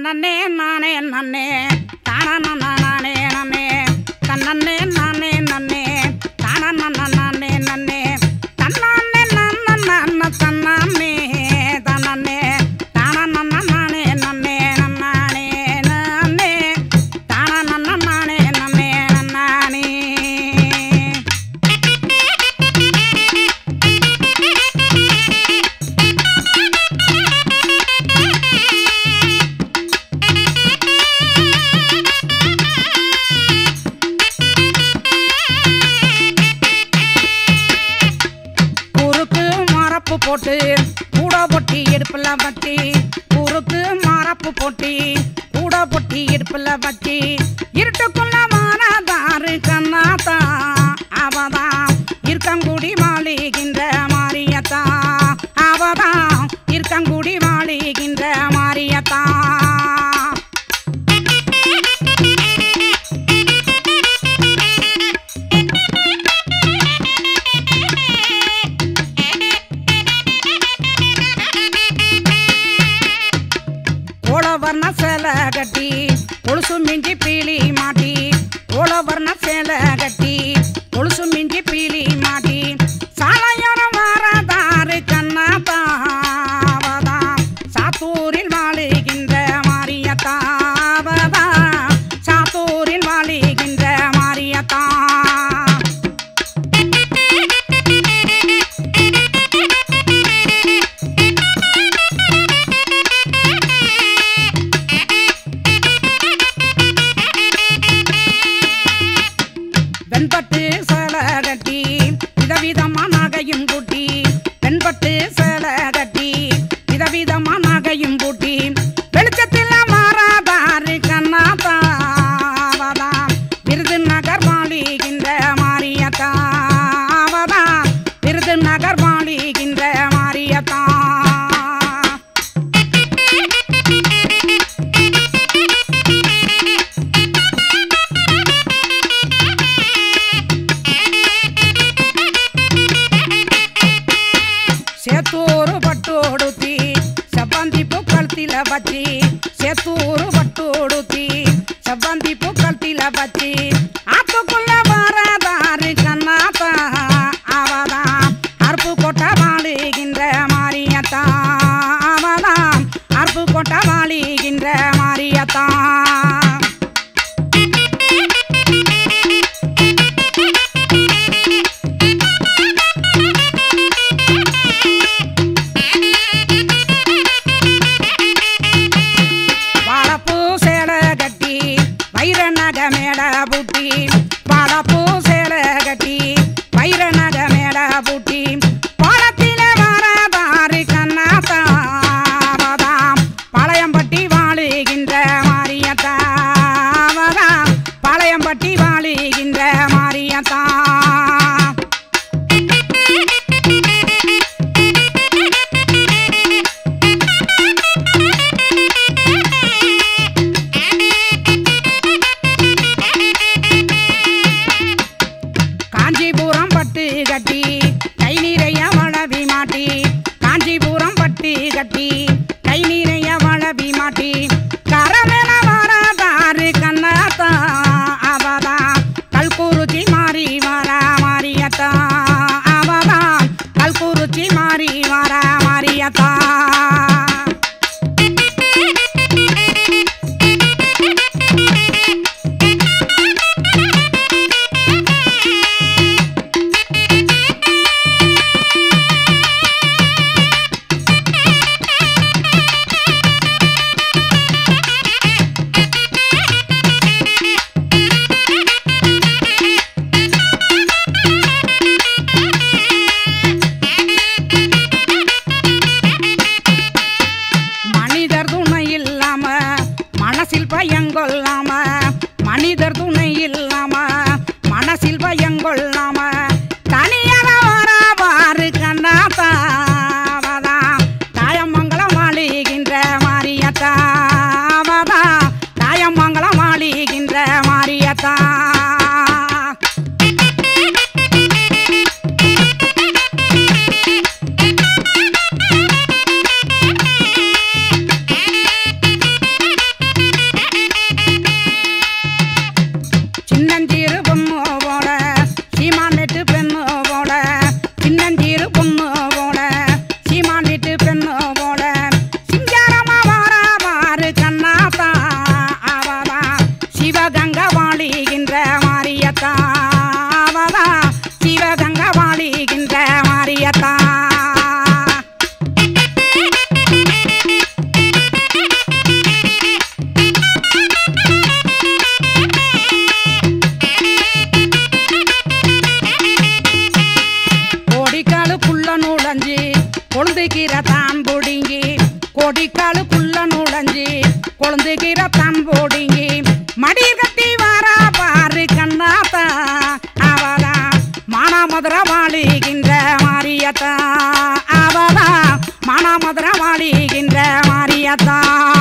தன்னே நானே நன்னே தான நானே நன்னே தன்னே நானே நன்னே தான நானே நன்னே தன்னானே நன்ன தன்னானே தன்னே தான நானே நன்னே நன்னானே நன்னே தான நானே நன்னே நன்னானே குறுக்கு மரப்பு போட்டு கூட பொட்டி இடுப்புல வச்சி குறுக்கு மரப்பு போட்டி கூட பொட்டி இடுப்புல வச்சி இருட்டுக்குள்ள மாறாதாரு கண்ணாத்தா அவதான் இருக்கங்குடி மாளிகின்ற மாரியத்தா அவதான் இருக்கங்குடி மாளிகின்ற மாரியத்தா ஓளவர்ண சேலை கட்டி கொலுசு மிஞ்சி பீலி மாட்டி ஓளவர்ண சேலை கட்டி கொலுசு மிஞ்சி பீலி மாட்டி சாலையோரம் வாரதாரு கண்ணாத்தாவதா சாத்தூரில் வாழுகின்ற மாரியத்தாவதா சாத்தூரில் வாழுகின்ற மாரியத்தா வெண்பட்டு சேலை கட்டி விதவிதமா நகையும் கூட்டி வெண்பட்டு சேலை கட்டி விதவிதமா நகையும் கூட்டி வெளிச்சத்தில் மாறாதாரு கண்ணாத்தாவதா விருது நகர் மாளிகின்ற மாரியத்தாவதா விருது நகர் மாளிகின்ற மாரியத்தா சேத்தூரு பட்டு உடுத்தி செவ்வந்தி பூக்கழுத்தில வச்சி சேத்தூரு பட்டு உடுத்தி செவ்வந்தி பூக்கழுத்தில வச்சி ஆத்துக்குள்ள வரதாரு கண்ணாத்தா அவதான் அருப்பு கொட்ட வாழுகின்ற மாரியத்தா அவதான் அருப்பு கொட்ட வாழுகின்ற மாரியத்தா வாழப்பூ சேலை கட்டி வைர நக மேல பூட்டி வாழப்பூ சேலை கட்டி வைர நக மேல பூட்டி பாலத்தில வரதாரு கண்ணாத்தாவதாம் பாளையம்பட்டி வாழுகின்ற மாரியத்தாவதாம் பாளையம்பட்டி வாழுகின்ற மாரியத்தா காஞ்சிபுரம் பட்டு கட்டி கை நிறைய வளவி மாட்டி காஞ்சிபுரம் பட்டு கட்டி கை நிறைய வளவி மாட்டி கரமேல வரதாரு கண்ணாத்தா அவதா கல்குருச்சி மாறி வர மாரியத்தா அவதா கல்குருச்சி மாறி வர மாரியத்தா கொழுந்துகிற தான் பொடிங்கி கொடிக்காலுக்குள்ள நுழைஞ்சி கொழுந்துகிற தான் பொடிங்கி மடி கட்டி வாரா பாரு கண்ணாத்தா அவதா மானாமதுர வாழிகின்ற மாரியத்தா அவதா மானாமதுர வாழிகின்ற மாரியத்தா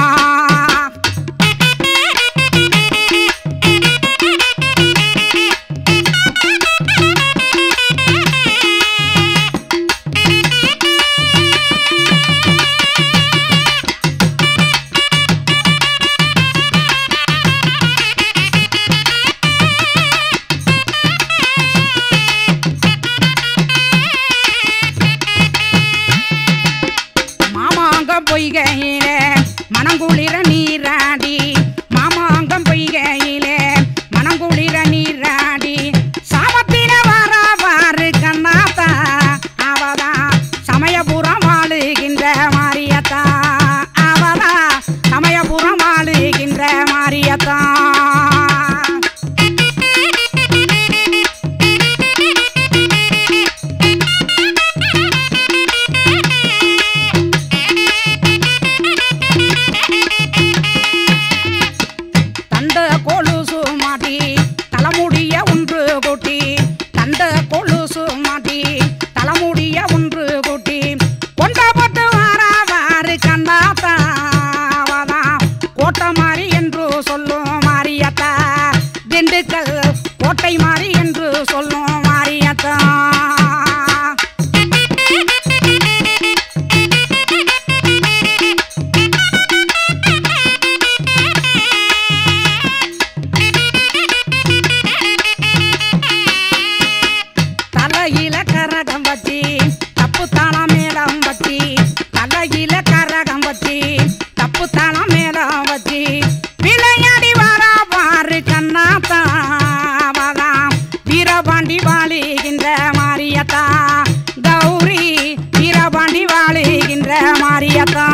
மாமாங்கம் பொய்கையிலே மனங்குளிர நீராடி மாமாங்கம் பொய்கையிலே மனங்குளிர நீராடி சாமத்தில வர பாரு கண்ணாத்தா அவதா சமயபுரம் வாழுகின்ற மாரியத்தா அவதா சமயபுரம் வாழுகின்ற மாரியத்தா தண்ட கொலுசு மாட்டி தலைமுடிய ஒன்று கொட்டி தண்ட கொலுசு மாட்டி தலைமுடிய ஒன்று கொட்டி கொண்டப்பட்டு வாரா வாரு கண்டாத்தாவதா கோட்டை மாறி என்று சொல்லும் மாரியத்தா திண்டுக்கல் கோட்டை மாறி என்று சொல்லும் மாரியத்தா தலையில கரகம் வச்சி தப்பு தாளம் மேளம் வச்சி தலையில கரகம் வச்சி தப்பு தாளம் மேளம் வச்சி விளையாடி வரா பாரு கண்ணாத்தாவதாம் வீரபாண்டி வாழுகின்ற மாரியத்தா கௌரி வீரபாண்டி வாழுகின்ற மாரியத்தா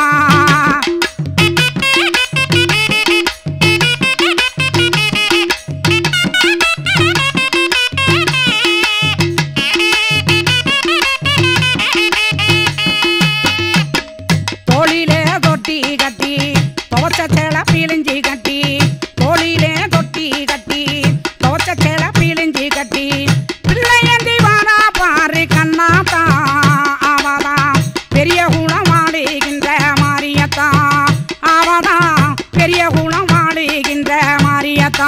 தோளிலே தொட்டி கட்டி துவச்ச சேலை பிழிஞ்சி கட்டி தோளிலே தொட்டி கட்டி துவச்ச சேலை பிழிஞ்சி கட்டி பிள்ளையந்தி வாரா பாரு கண்ணாத்தா அவதா பெரிய குளம் வாழுகின்ற மாரியத்தா அவதா பெரிய குளம் வாழுகின்ற மாரியத்தா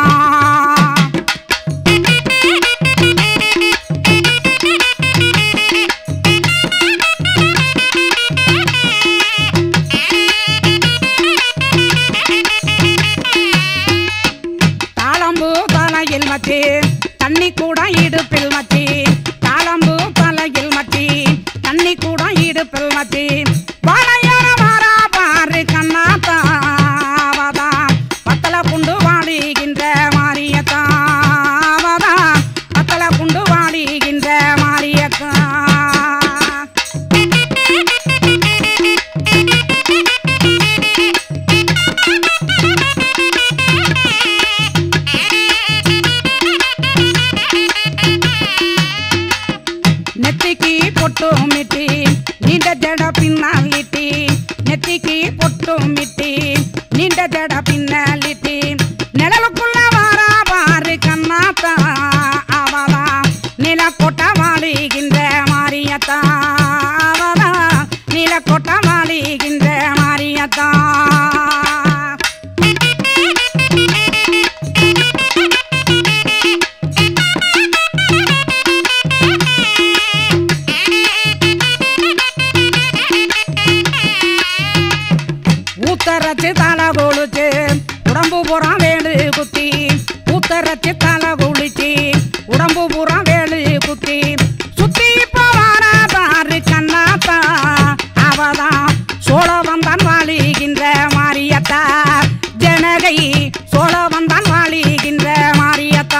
தாளம்பூ தலையில் மச்சி தண்ணி கூட இடுப்பில் மச்சி தாளம்பூ தலையில் மச்சி தண்ணி கூட இடுப்பில் மச்சி வாழையான வாரா பாரு கண்ணாத்தாவதா பத்தல குண்டு வாழுகின்ற மாரியத்தாவதா பத்தல குண்டு வாழுகின்ற மாரியத்தா நெத்திக்கு பொட்டு மிட்டி நீண்ட ஜட பின்னாலிட்டி நெத்திக்கு பொட்டு மிட்டி நீண்ட ஜட பின்னாலிட்டி நிழலுக்குள்ள வாரா பாரு கண்ணாத்தா அவதா நிலக்கொட்ட வாழுகின்ற மாரியத்தா அவதா நிலக்கொட்ட வாழுகின்ற மாரியத்தா ஊத்தரச்சு தலை கொளுச்சு உடம்பு புறம் வேலு குத்தி ஊத்தரச்சு தலை குளிச்சு உடம்பு புறம் வேலு குத்தி சுத்தி இப்போ வார பாரு கண்ணாத்தா அவதான் சோழ வந்தான் வாழுகின்ற மாரியத்தா ஜனகை சோழ வந்தான் வாழுகின்ற மாரியத்தா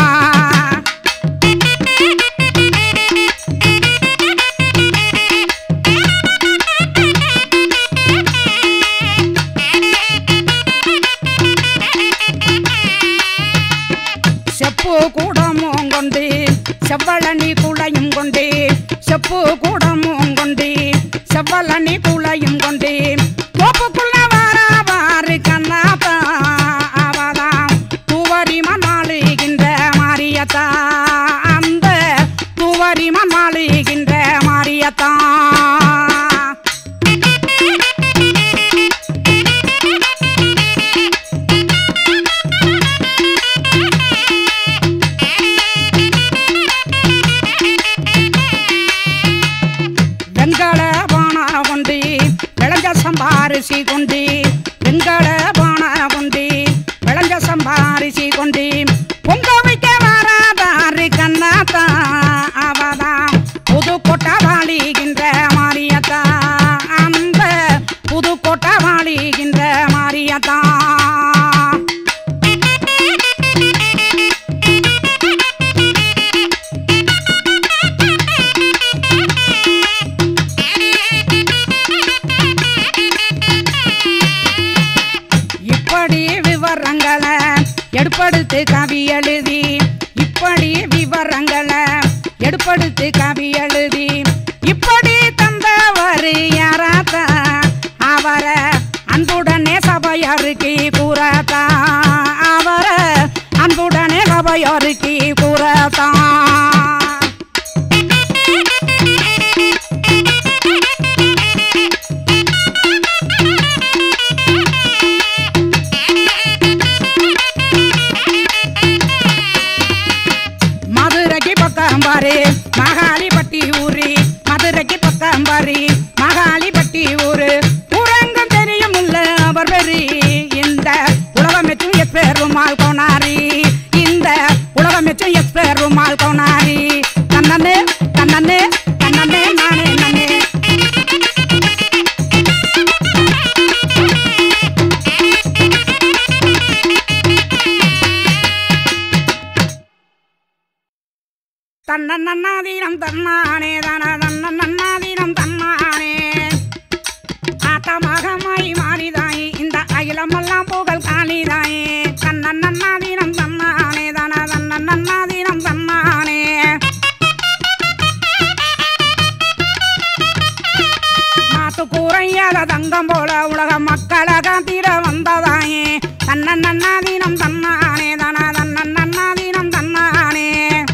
செப்பு கூடமும் கொண்டு செவ்வழனி குழையும் கொண்டு செப்பு கூடமும் கொண்டு செவ்வலனி குளையும் கொண்டு தோப்புக்குள்ள வாராவாறு கண்ணாத்தா அவதாம் துவரிமன் மாளுகின்ற மாரியத்தா அந்த துவரிமன் மாளுகின்ற மாரியத்தா வெங்கல பானா கொண்டு விளைஞ்ச சம்பாரிசி கொண்டு வெங்கல பானா கொண்டு விளைஞ்ச சம்பாரிசி கொண்டு பொங்க வைக்க வராதாரு கண்ணாத்தா அவதான் புதுக்கோட்டை வாழிகின்ற மாரியத்தா அந்த புதுக்கோட்டை வாழிகின்ற மாரியத்தா இப்படி விவரங்களை எடுப்படுத்து கவி எழுதி இப்படி விவரங்களை எடுப்படுத்து கவி எழுதி இப்படி தந்தவர் யாராத்தா அவரை அன்புடனே சபையாருக்கு கூறத்தா அவரை அன்புடனே சபையாருக்கு கூறத்தா மதுரைக்கு பக்கம் பாரு மகாலிப்பட்டி ஊரு மதுரைக்கு பக்கம் பாரு மகாலிப்பட்டி ஊரு ஊரங்கம் தெரியும் இல்ல அவர் பெரு இந்த உலகம் மெச்சும் எஸ் பெருமாள் கோனாரி இந்த உலகம் மெச்சும் எஸ் பெருமாள் கோனாரி கண்ணனே கண்ணனே கண்ணனே நானே நன்னே தன்னன்னாதீனம் தன்னானே தன தன்னன்னாதீனம் தன்னானே ஆத்தமகமாய் மாறிதாய் இந்த அகிலமெல்லாம் புகழ் காலிதாயே தன்னன்னாதீனம் தன்னானே தன தன்னன்னாதீனம் தன்னானே மாத்து கூறையாத தங்கம் போல உலக மக்களை காத்திட வந்ததாயே தன்னன்னாதீனம் தன்னானே தன தன்னன்னாதீனம் தன்னானே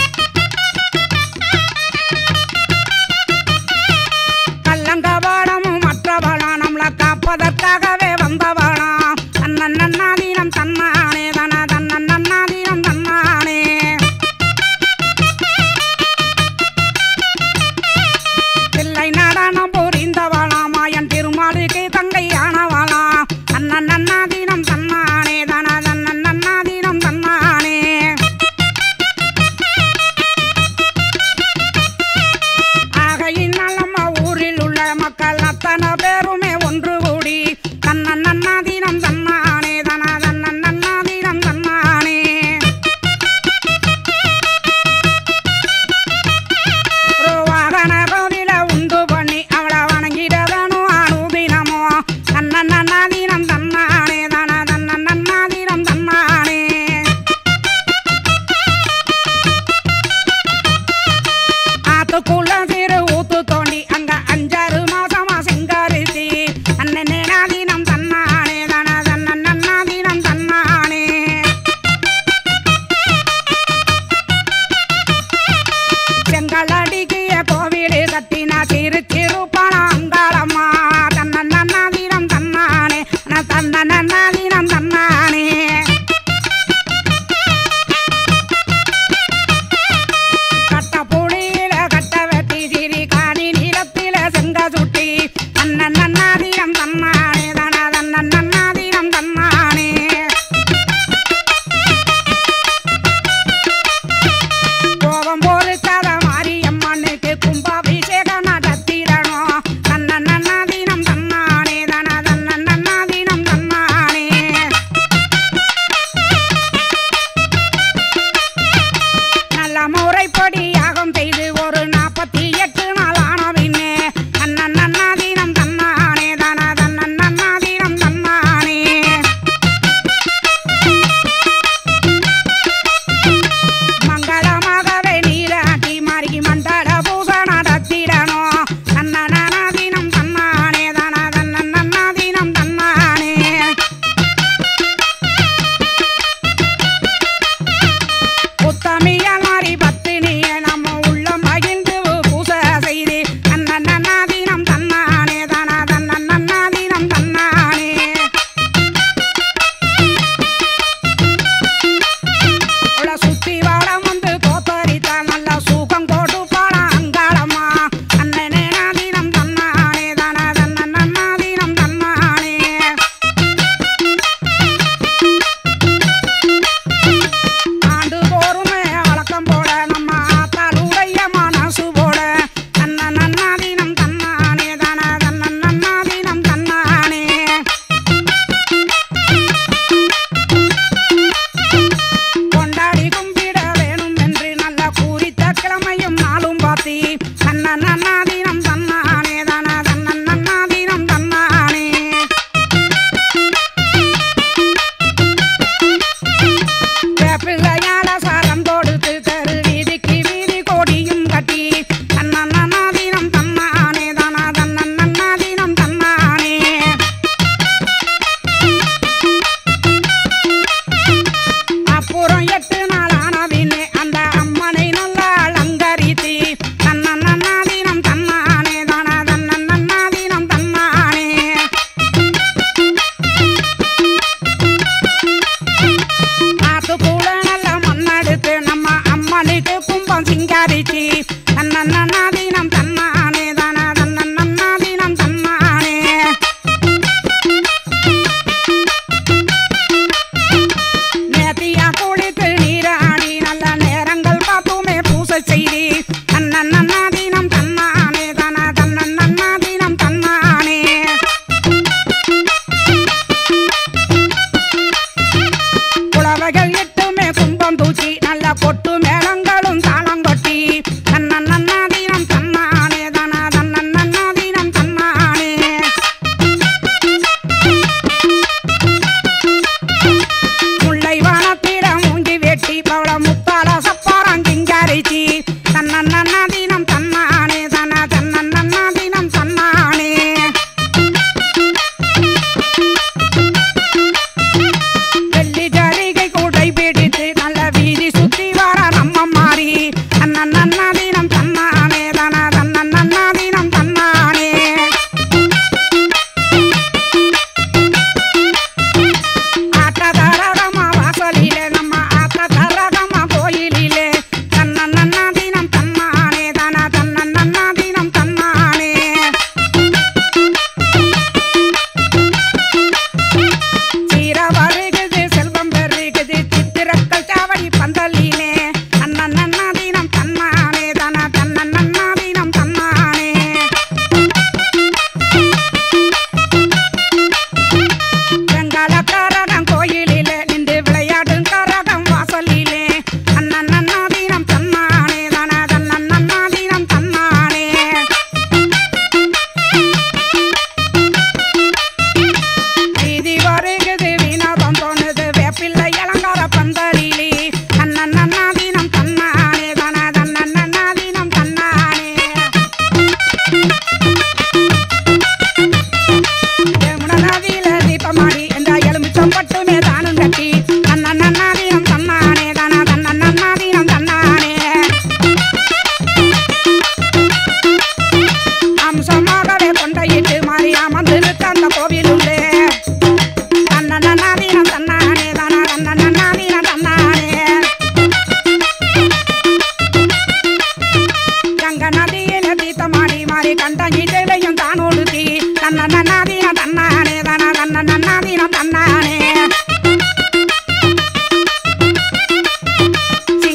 கல்லங்கபாடமும் மற்றவளாம் நம்மளை காப்பதற்காகவே வந்தவளாம் தன்னன் நன்னாதீனம் தன்னானே தன தன்னன் நன்னாதீனம் தன்னானே பிள்ளை நடனம் புரிந்தவளாம் மாயன் திருமாலுக்கு தங்கையானவளாம் தன்னன் நன்னாதீனம் தன்னானே தன தன்னன் நன்னாதீனம் தன்னானே ஆகையினால் நம்ம ஊரில் உள்ள மக்கள் அத்தனை பேருமே ஒன்று கூடி தன்னன் நன்னாதீனம் தன்னானே தன தன்னன் நன்னாதீனம் தன்னானே ஒரு வாகன கோவில உண்டு பண்ணி அவளை வணங்கிடதனும் அனுதினமோ தன்னன் நன்னாதீனம் தன்னானே தன தன்னன் நன்னாதீனம் தன்னானே ஆத்துக்குள்ள சிறு ஊத்து தோண்டி அங்க அஞ்சாறு மாசமா செங்காரிசி அண்ணனே நாதீனம் தன்னானே தன தன்னன் நன்னாதீனம் தன்னானே செங்கலடிக்கிய கோவிலு கட்டினா சிறு சிறு பணம் அங்காளம்மா தன்னன் நன்னாதீனம் தன்னானே தன்ன நன்னாதீனம் தன்னானே கட்ட புடியில கட்ட வெட்டி சிறி காணி நிலத்தில செங்க சுட்டி அண்ணன் நன்னாதீனம் தன்னானே தன தன்னன் நன்னாதீனம் தன்னானே கோபம் பொறுக்காத மாரியம்மனுக்கு கும்பாபிஷேகம் நடத்திடணும் தன்னன் நன்னாதீனம் தன்னானே தன தன்னன் நன்னாதீனம் தன்னானே நல்ல முறைப்படி யாகம் செய்து ஒரு நாற்பத்தி எட்டு நாள் ஆன பின்னே அண்ணன் நன்னாதீனம் தன்னானே தன தன்னன் நன்னாதீனம் தன்னானே மங்களமாகவே நீராட்டி மாறி மண்டல பூசை நடத்திடணும் தன்னனாதீனம் தன்னா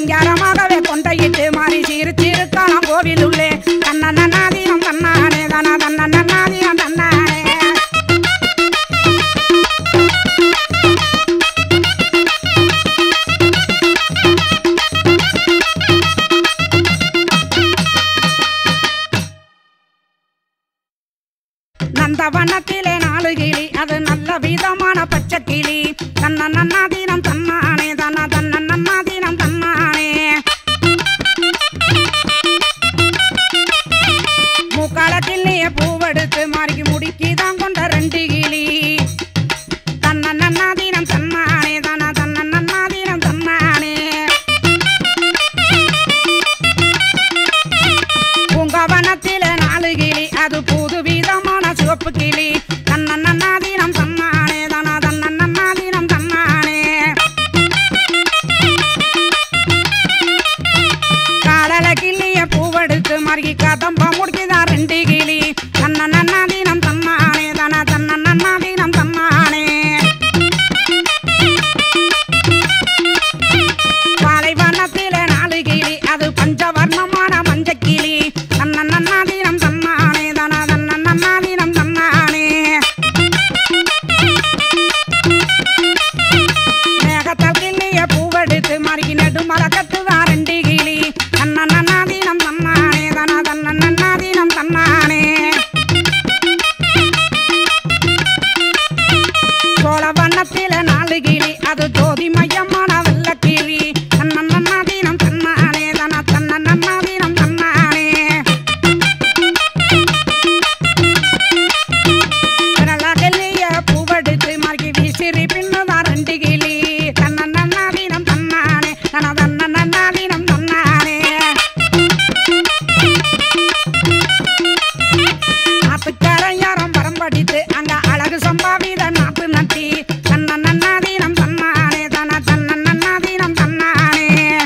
சிங்காரமாகவே கொண்டையிட்டு மாறி சிரிச்சிருக்கான கோவில் உள்ளே தன்ன நன்னாதீனம் தன்னானே தன தன்ன நன்னாதீனம் தன்னானே நந்தவனத்திலே நாலு கிளி அது நல்ல விதமான பச்சை கிளி தன்ன நன்னாதீனம் தன்னானே தன தன்ன நன்னாதீனம் தன்னானே முக்காலத்திலேயே பூவெடுத்து மாறிக்கு முடிக்கி தான் கொண்ட ரெண்டு கிளி தன்ன நன்னாதீனம் தன்னானே தன தன்ன நன்னாதீனம் தன்னானே பூங்காவனத்தில நாலு கிளி அது புது விதமான சிவப்பு கிளி தன்ன நன்னாதீனம் தன்னானே தன தன்ன நன்னாதீனம் தன்னானே காடல கிளிய பூவெடுத்து மறுகி கதம்ப முடிக்குதான் ரெண்டு கிளி தன்ன நன்னாதீனம் தன்னானே தன தன்ன நன்னாதீனம் தன்னானே பாலைவனத்தில நாலு கிளி அது பஞ்சவர்ணமான மஞ்ச கிளி தன்ன நன்னாதீனம் தன்னானே தன தன்ன நன்னாதீனம் தன்னானே மேகத்தால் கிளிய பூவெடுத்து மறுகி நெடு மரக்கத்துதான் ரெண்டு கிளி தன்ன நன்னாதீனம் தன்னானே தன தன்ன நன்னாதீனம் தன்னானே சோழ வண்ணத்தில நாலு கிளி அது ஜோதி மையமான வெள்ள கிளி தன்ன நன்னாதீனம் தன்னானே தன தன்ன நன்னாதீனம் தன்னானே நல்ல கிளிய பூவெடுத்து மறுகி விசிறி பின்னுதான் ரெண்டு கிளி தன்ன நன்னாதீனம் தன்னானே தன தன்ன நன்னாதீனம் தன்னானே ஆத்துக்கரையாரம் பரம்படித்து அங்க அழகு சம்பாவித நாட்டு நட்டி தன்ன நன்னாதீனம் தன்னானே தன தன்ன நன்னாதீனம் தன்னானே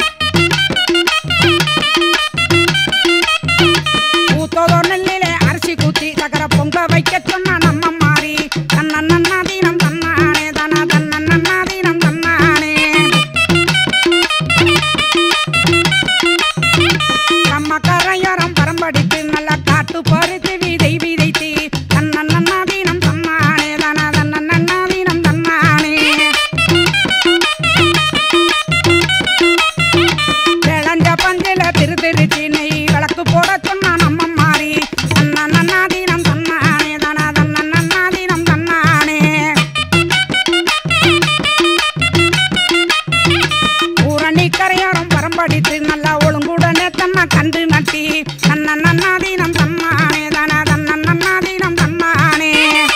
பூத்தோதோர் நெல்லிலே அரிசி கூத்தி சக்கர பொங்க வைக்க சொன்ன நம்ம மாறி தன்ன நன்னாதீனம் தன்னானே தன தன்ன நன்னாதீனம் தன்னானே நம்ம கரையோரம் பரம்படித்து நல்ல காட்டு பருத்து விதை விதைத்து தன்ன நன்னாதீனம் தன்னானே தன தன்ன நன்னாதீனம் தன்னானே விளைஞ்ச பஞ்சில திரு திருச்சி நெய் விளக்கு போட சொன்னா நம்ம மாறி தன்ன நன்னாதீனம் தன்னானே தன தன்ன நன்னாதீனம் தன்னானே ஊரணி கரையோரம் பரம்படித்து நல்லா ஒழுங்குடனே தன்ன கண்டு நட்டி தன்ன நன்னாதீனம் தன்னானே தன தன்ன நன்னாதீனம் தன்னானே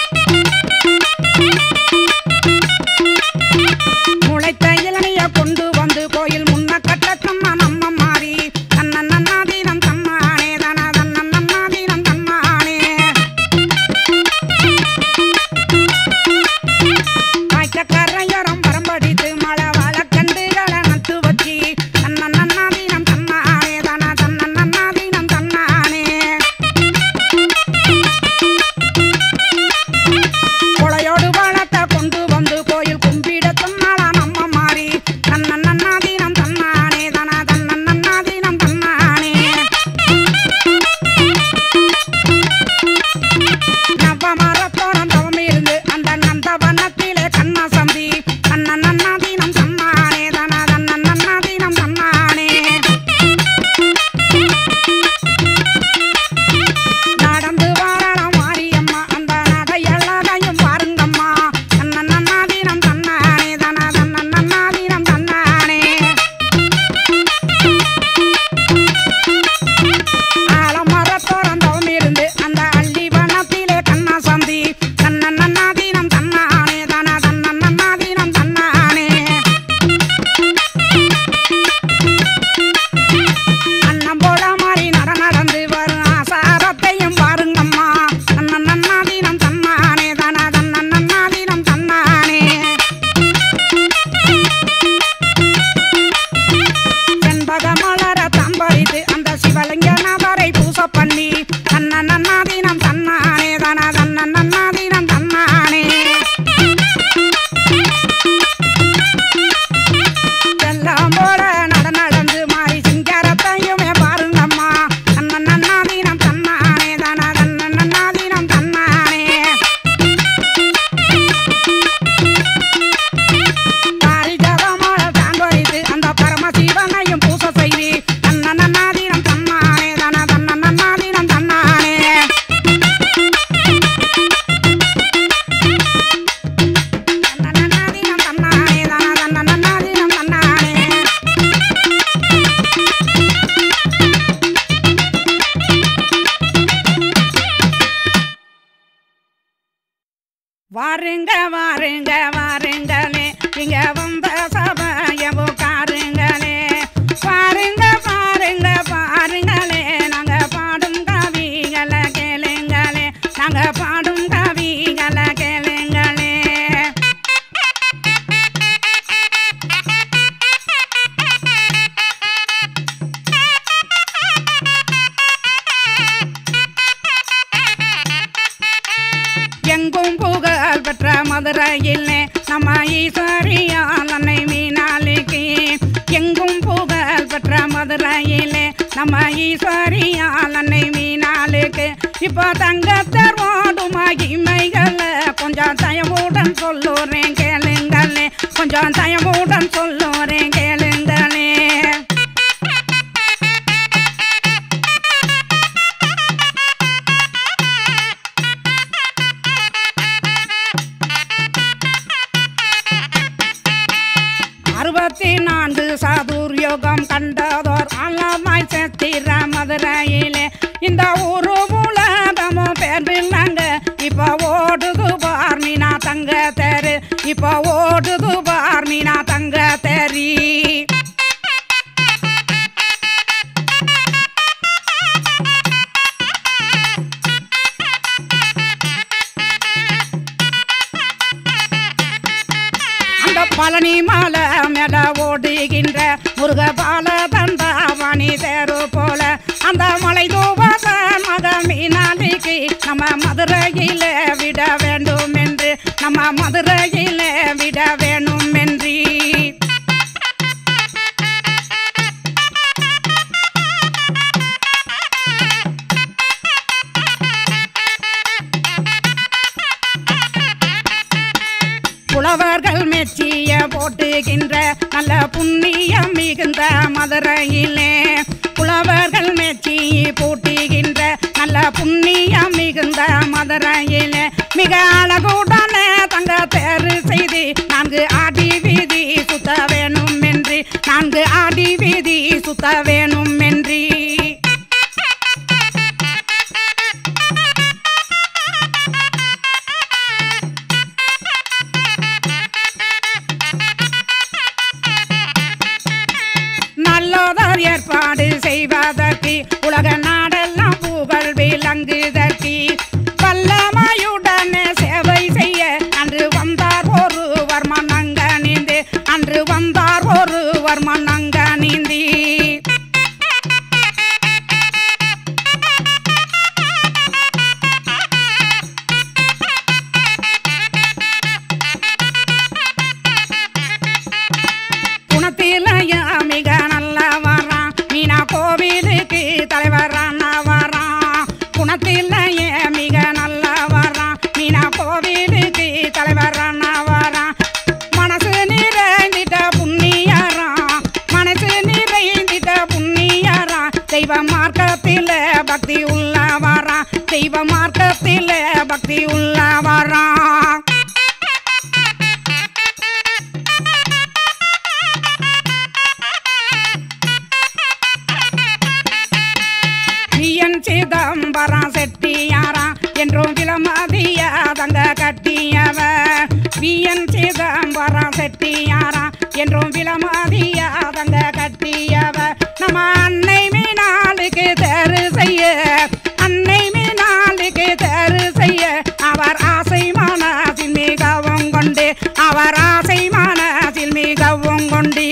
முளைத்த இளநிய கொண்டு வந்து கோயில் முன்ன கட்ட சொன்ன நம்ம மாறி தன்ன நன்னாதீனம் தன்னானே தன தன்ன நன்னாதீனம் தன்னானே காய்ச்சக்கரையோரம் பரம்படித்து மழை வாழ கண்டுகளை நட்டு வச்சு தன்ன நன்னாதீனம் தன்னானே வாருங்க வாருங்க வாருங்களே இங்க வந்த சபையவோ காருங்களே பாருங்க பாருங்க பாருங்களே நாங்க பாடும் கவிகளை கேளுங்களே நாங்க பாடும் கவிகளை கேளுங்களே எங்கும் புகழ் பெற்ற மதுரையிலே நம்ம ஈஸ்வரியால் அன்னை மீனாளிக்கு எங்கும் புகழ் பெற்ற மதுரையிலே நம்ம ஈஸ்வரியால் அன்னை மீனாளுக்கு இப்போ தங்கத்தர் ஓடும் மகிமைகளை கொஞ்சம் தயவுடன் சொல்லுறேன் கேளுங்களே கொஞ்சம் தயவுடன் சொல்லுறேன் கேளுங்களே அறுபத்தி நான்கு சாதுர்யோகம் கண்டதோர் அல்லமாய் செத்திர மதுரையிலே இந்த ஊரு உலகமும் பேர்பில்லாங்க இப்போ ஓடுது பார்மினா தங்க தெரு இப்போ ஓடுது பார்மினா தங்க தெரி அந்த பழனி மலை மேல ஓடுகின்ற முருக பால தந்தாவணி தேரு போல அந்த மலை தூபாசன் மக மீனாளிக்கு நம்ம மதுரையில விட வேண்டும் என்று நம்ம மதுரையில விட வேணும் என்று புலவர்கள் மெச்சிய போட்டுகின்ற நல்ல புண்ணியம் மிகுந்த மதுரையிலே புலவர்கள் மெச்சி போட்டுகின்ற நல்ல புண்ணியம் மிகுந்த மதுரையிலே மிக அழகுடனே தங்க தேர்வு செய்து நான்கு ஆடி வீதி சுத்த வேணும் என்று நான்கு ஆடி வீதி சுத்த வேணும் என்று நல்லதோர் ஏற்பாடு செய்வதற்கு உலக நாடெல்லாம் புகழ் விளங்குதற்கு வல்லமையுடனே சேவை செய்ய அன்று வந்தார் ஒருவர் மன்னங்க நீந்து அன்று வந்தார் ஒருவர் மன்னங்க நீந்தி குணத்திலைய மிக நல்ல வரான் மீனா கோவிலுக்கு தலைவரான வரான் குணத்திலைய மிக நல்ல வரான் மீனா கோவிலுக்கு தலைவரான வரான் மனசு நிறைந்திட்ட புண்ணியரான் மனசு நிறைந்திட்ட புண்ணியரான் தெய்வ மார்க்கத்தில் பக்தி உள்ளவரான் தெய்வ மார்க்கத்தில் பக்தி உள்ளவரான் பிஎன் சிதம்பரம் செட்டியாரா என்றும் விலமதிய தங்க கட்டியவ பிஎன் சிதம்பரம் செட்டியாரா என்றும் விலமதிய தங்க கட்டியவ நம்ம அன்னை மீனாளுக்கு தேறு செய்ய அன்னை மீனாளுக்கு தேறு செய்ய அவர் ஆசை மனசில் மிகவும் கொண்டு அவர் ஆசை மனசில் மிகவும் கொண்டு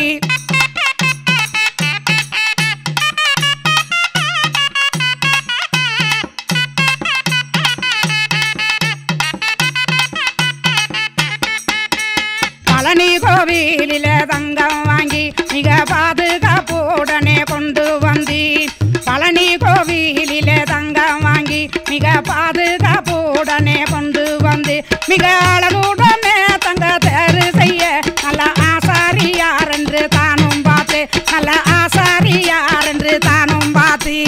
பழனி கோவிலில தங்கம் வாங்கி மிக பாதுகாப்புடனே கொண்டு வந்தி பழனி கோவிலில தங்கம் வாங்கி மிக பாதுகாப்புடனே கொண்டு வந்து மிக அழகுடனே தங்க தேர்வு செய்ய நல்ல ஆசாரியார் என்று தானும் பார்த்து நல்ல ஆசாரியார் என்று தானும் பார்த்து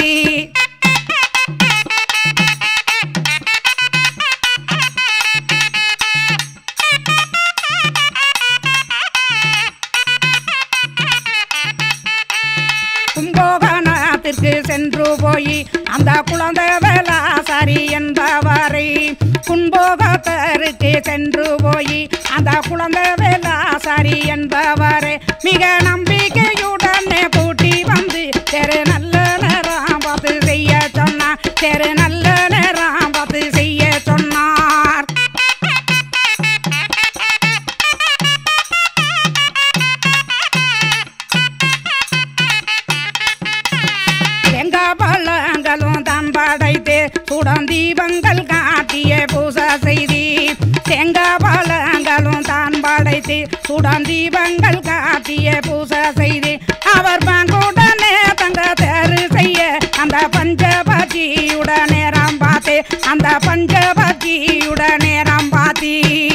கும்பகோணத்திற்கு சென்று போய் அந்த குழந்தை வேலாசாரி என்பவரை கும்போகத்தருக்கு சென்று போய் அந்த குழந்தை வேலாசாரி என்பவரை மிக நம்பிக்கையுடனே கூட்டி வந்து தெரு நல்ல நேரம் பார்த்து செய்ய சொன்னார் தெரு நல்ல நேரம் பார்த்து செய்ய சொன்னார் எங்க பழங்களும் தான் படைத்து சுடம் தீபங்கள் காட்டிய பூசை செய்தி எங்க பழங்களும் தான் படைத்து சுடம் தீபங்கள் காட்டிய பூசை செய்தி அவர் பங்குடனே தங்க தேறு செய்ய அந்த பஞ்சபதியுடனே ராம் பார்த்து அந்த பஞ்சபதியுடனே ராம் பார்த்தி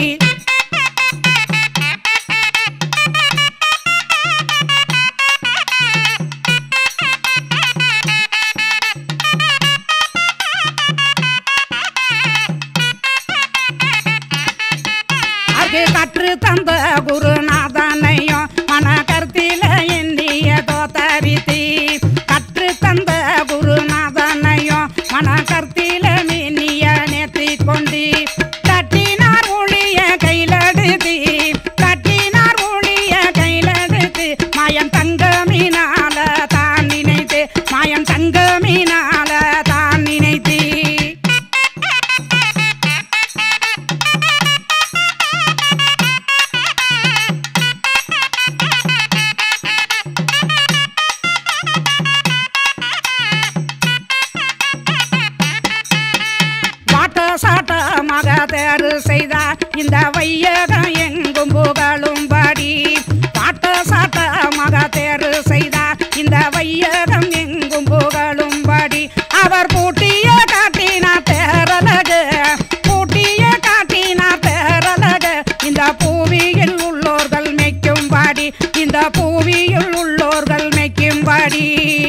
அது கற்று தந்த குருநாதனையும் மன கருத்தில எண்ணிய தோத்தரித்தி கற்று தந்த குருநாதனையும் மன கருத்தில மின்னிய நேற்றி கொண்டு தட்டினார் ஒளிய கையிலடுத்து தட்டினார் ஒளிய கையிலடுத்து மாயம் தங்கமினால தான் நினைத்து மாயம் தங்கமினால தான் நினைத்து வாட்ட சாட்டமாக தேர்வு செய்தார் இந்த வையகம் எங்கும் புகழும்படி வாட்ட சாட்டமாக தேர்வு செய்தார் இந்த வையகம் எங்கும் புகழும்படி அவர் பூட்டிய காட்டினார் தேரலகு பூட்டிய காட்டினார் தேரலகு இந்த பூவியில் உள்ளோர்கள் மெய்க்கும்படி இந்த பூவியில் உள்ளோர்கள் மெய்க்கும்படி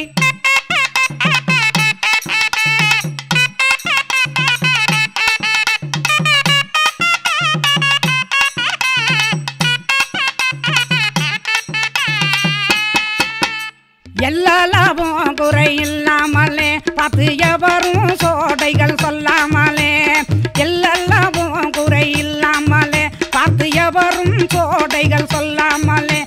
எல்லா லாபம் குறை இல்லாமலே பார்த்து எவரும் சோடைகள் சொல்லாமலே எல்லா லாபம் குறை இல்லாமலே பார்த்து எவரும் சோடைகள் சொல்லாமலே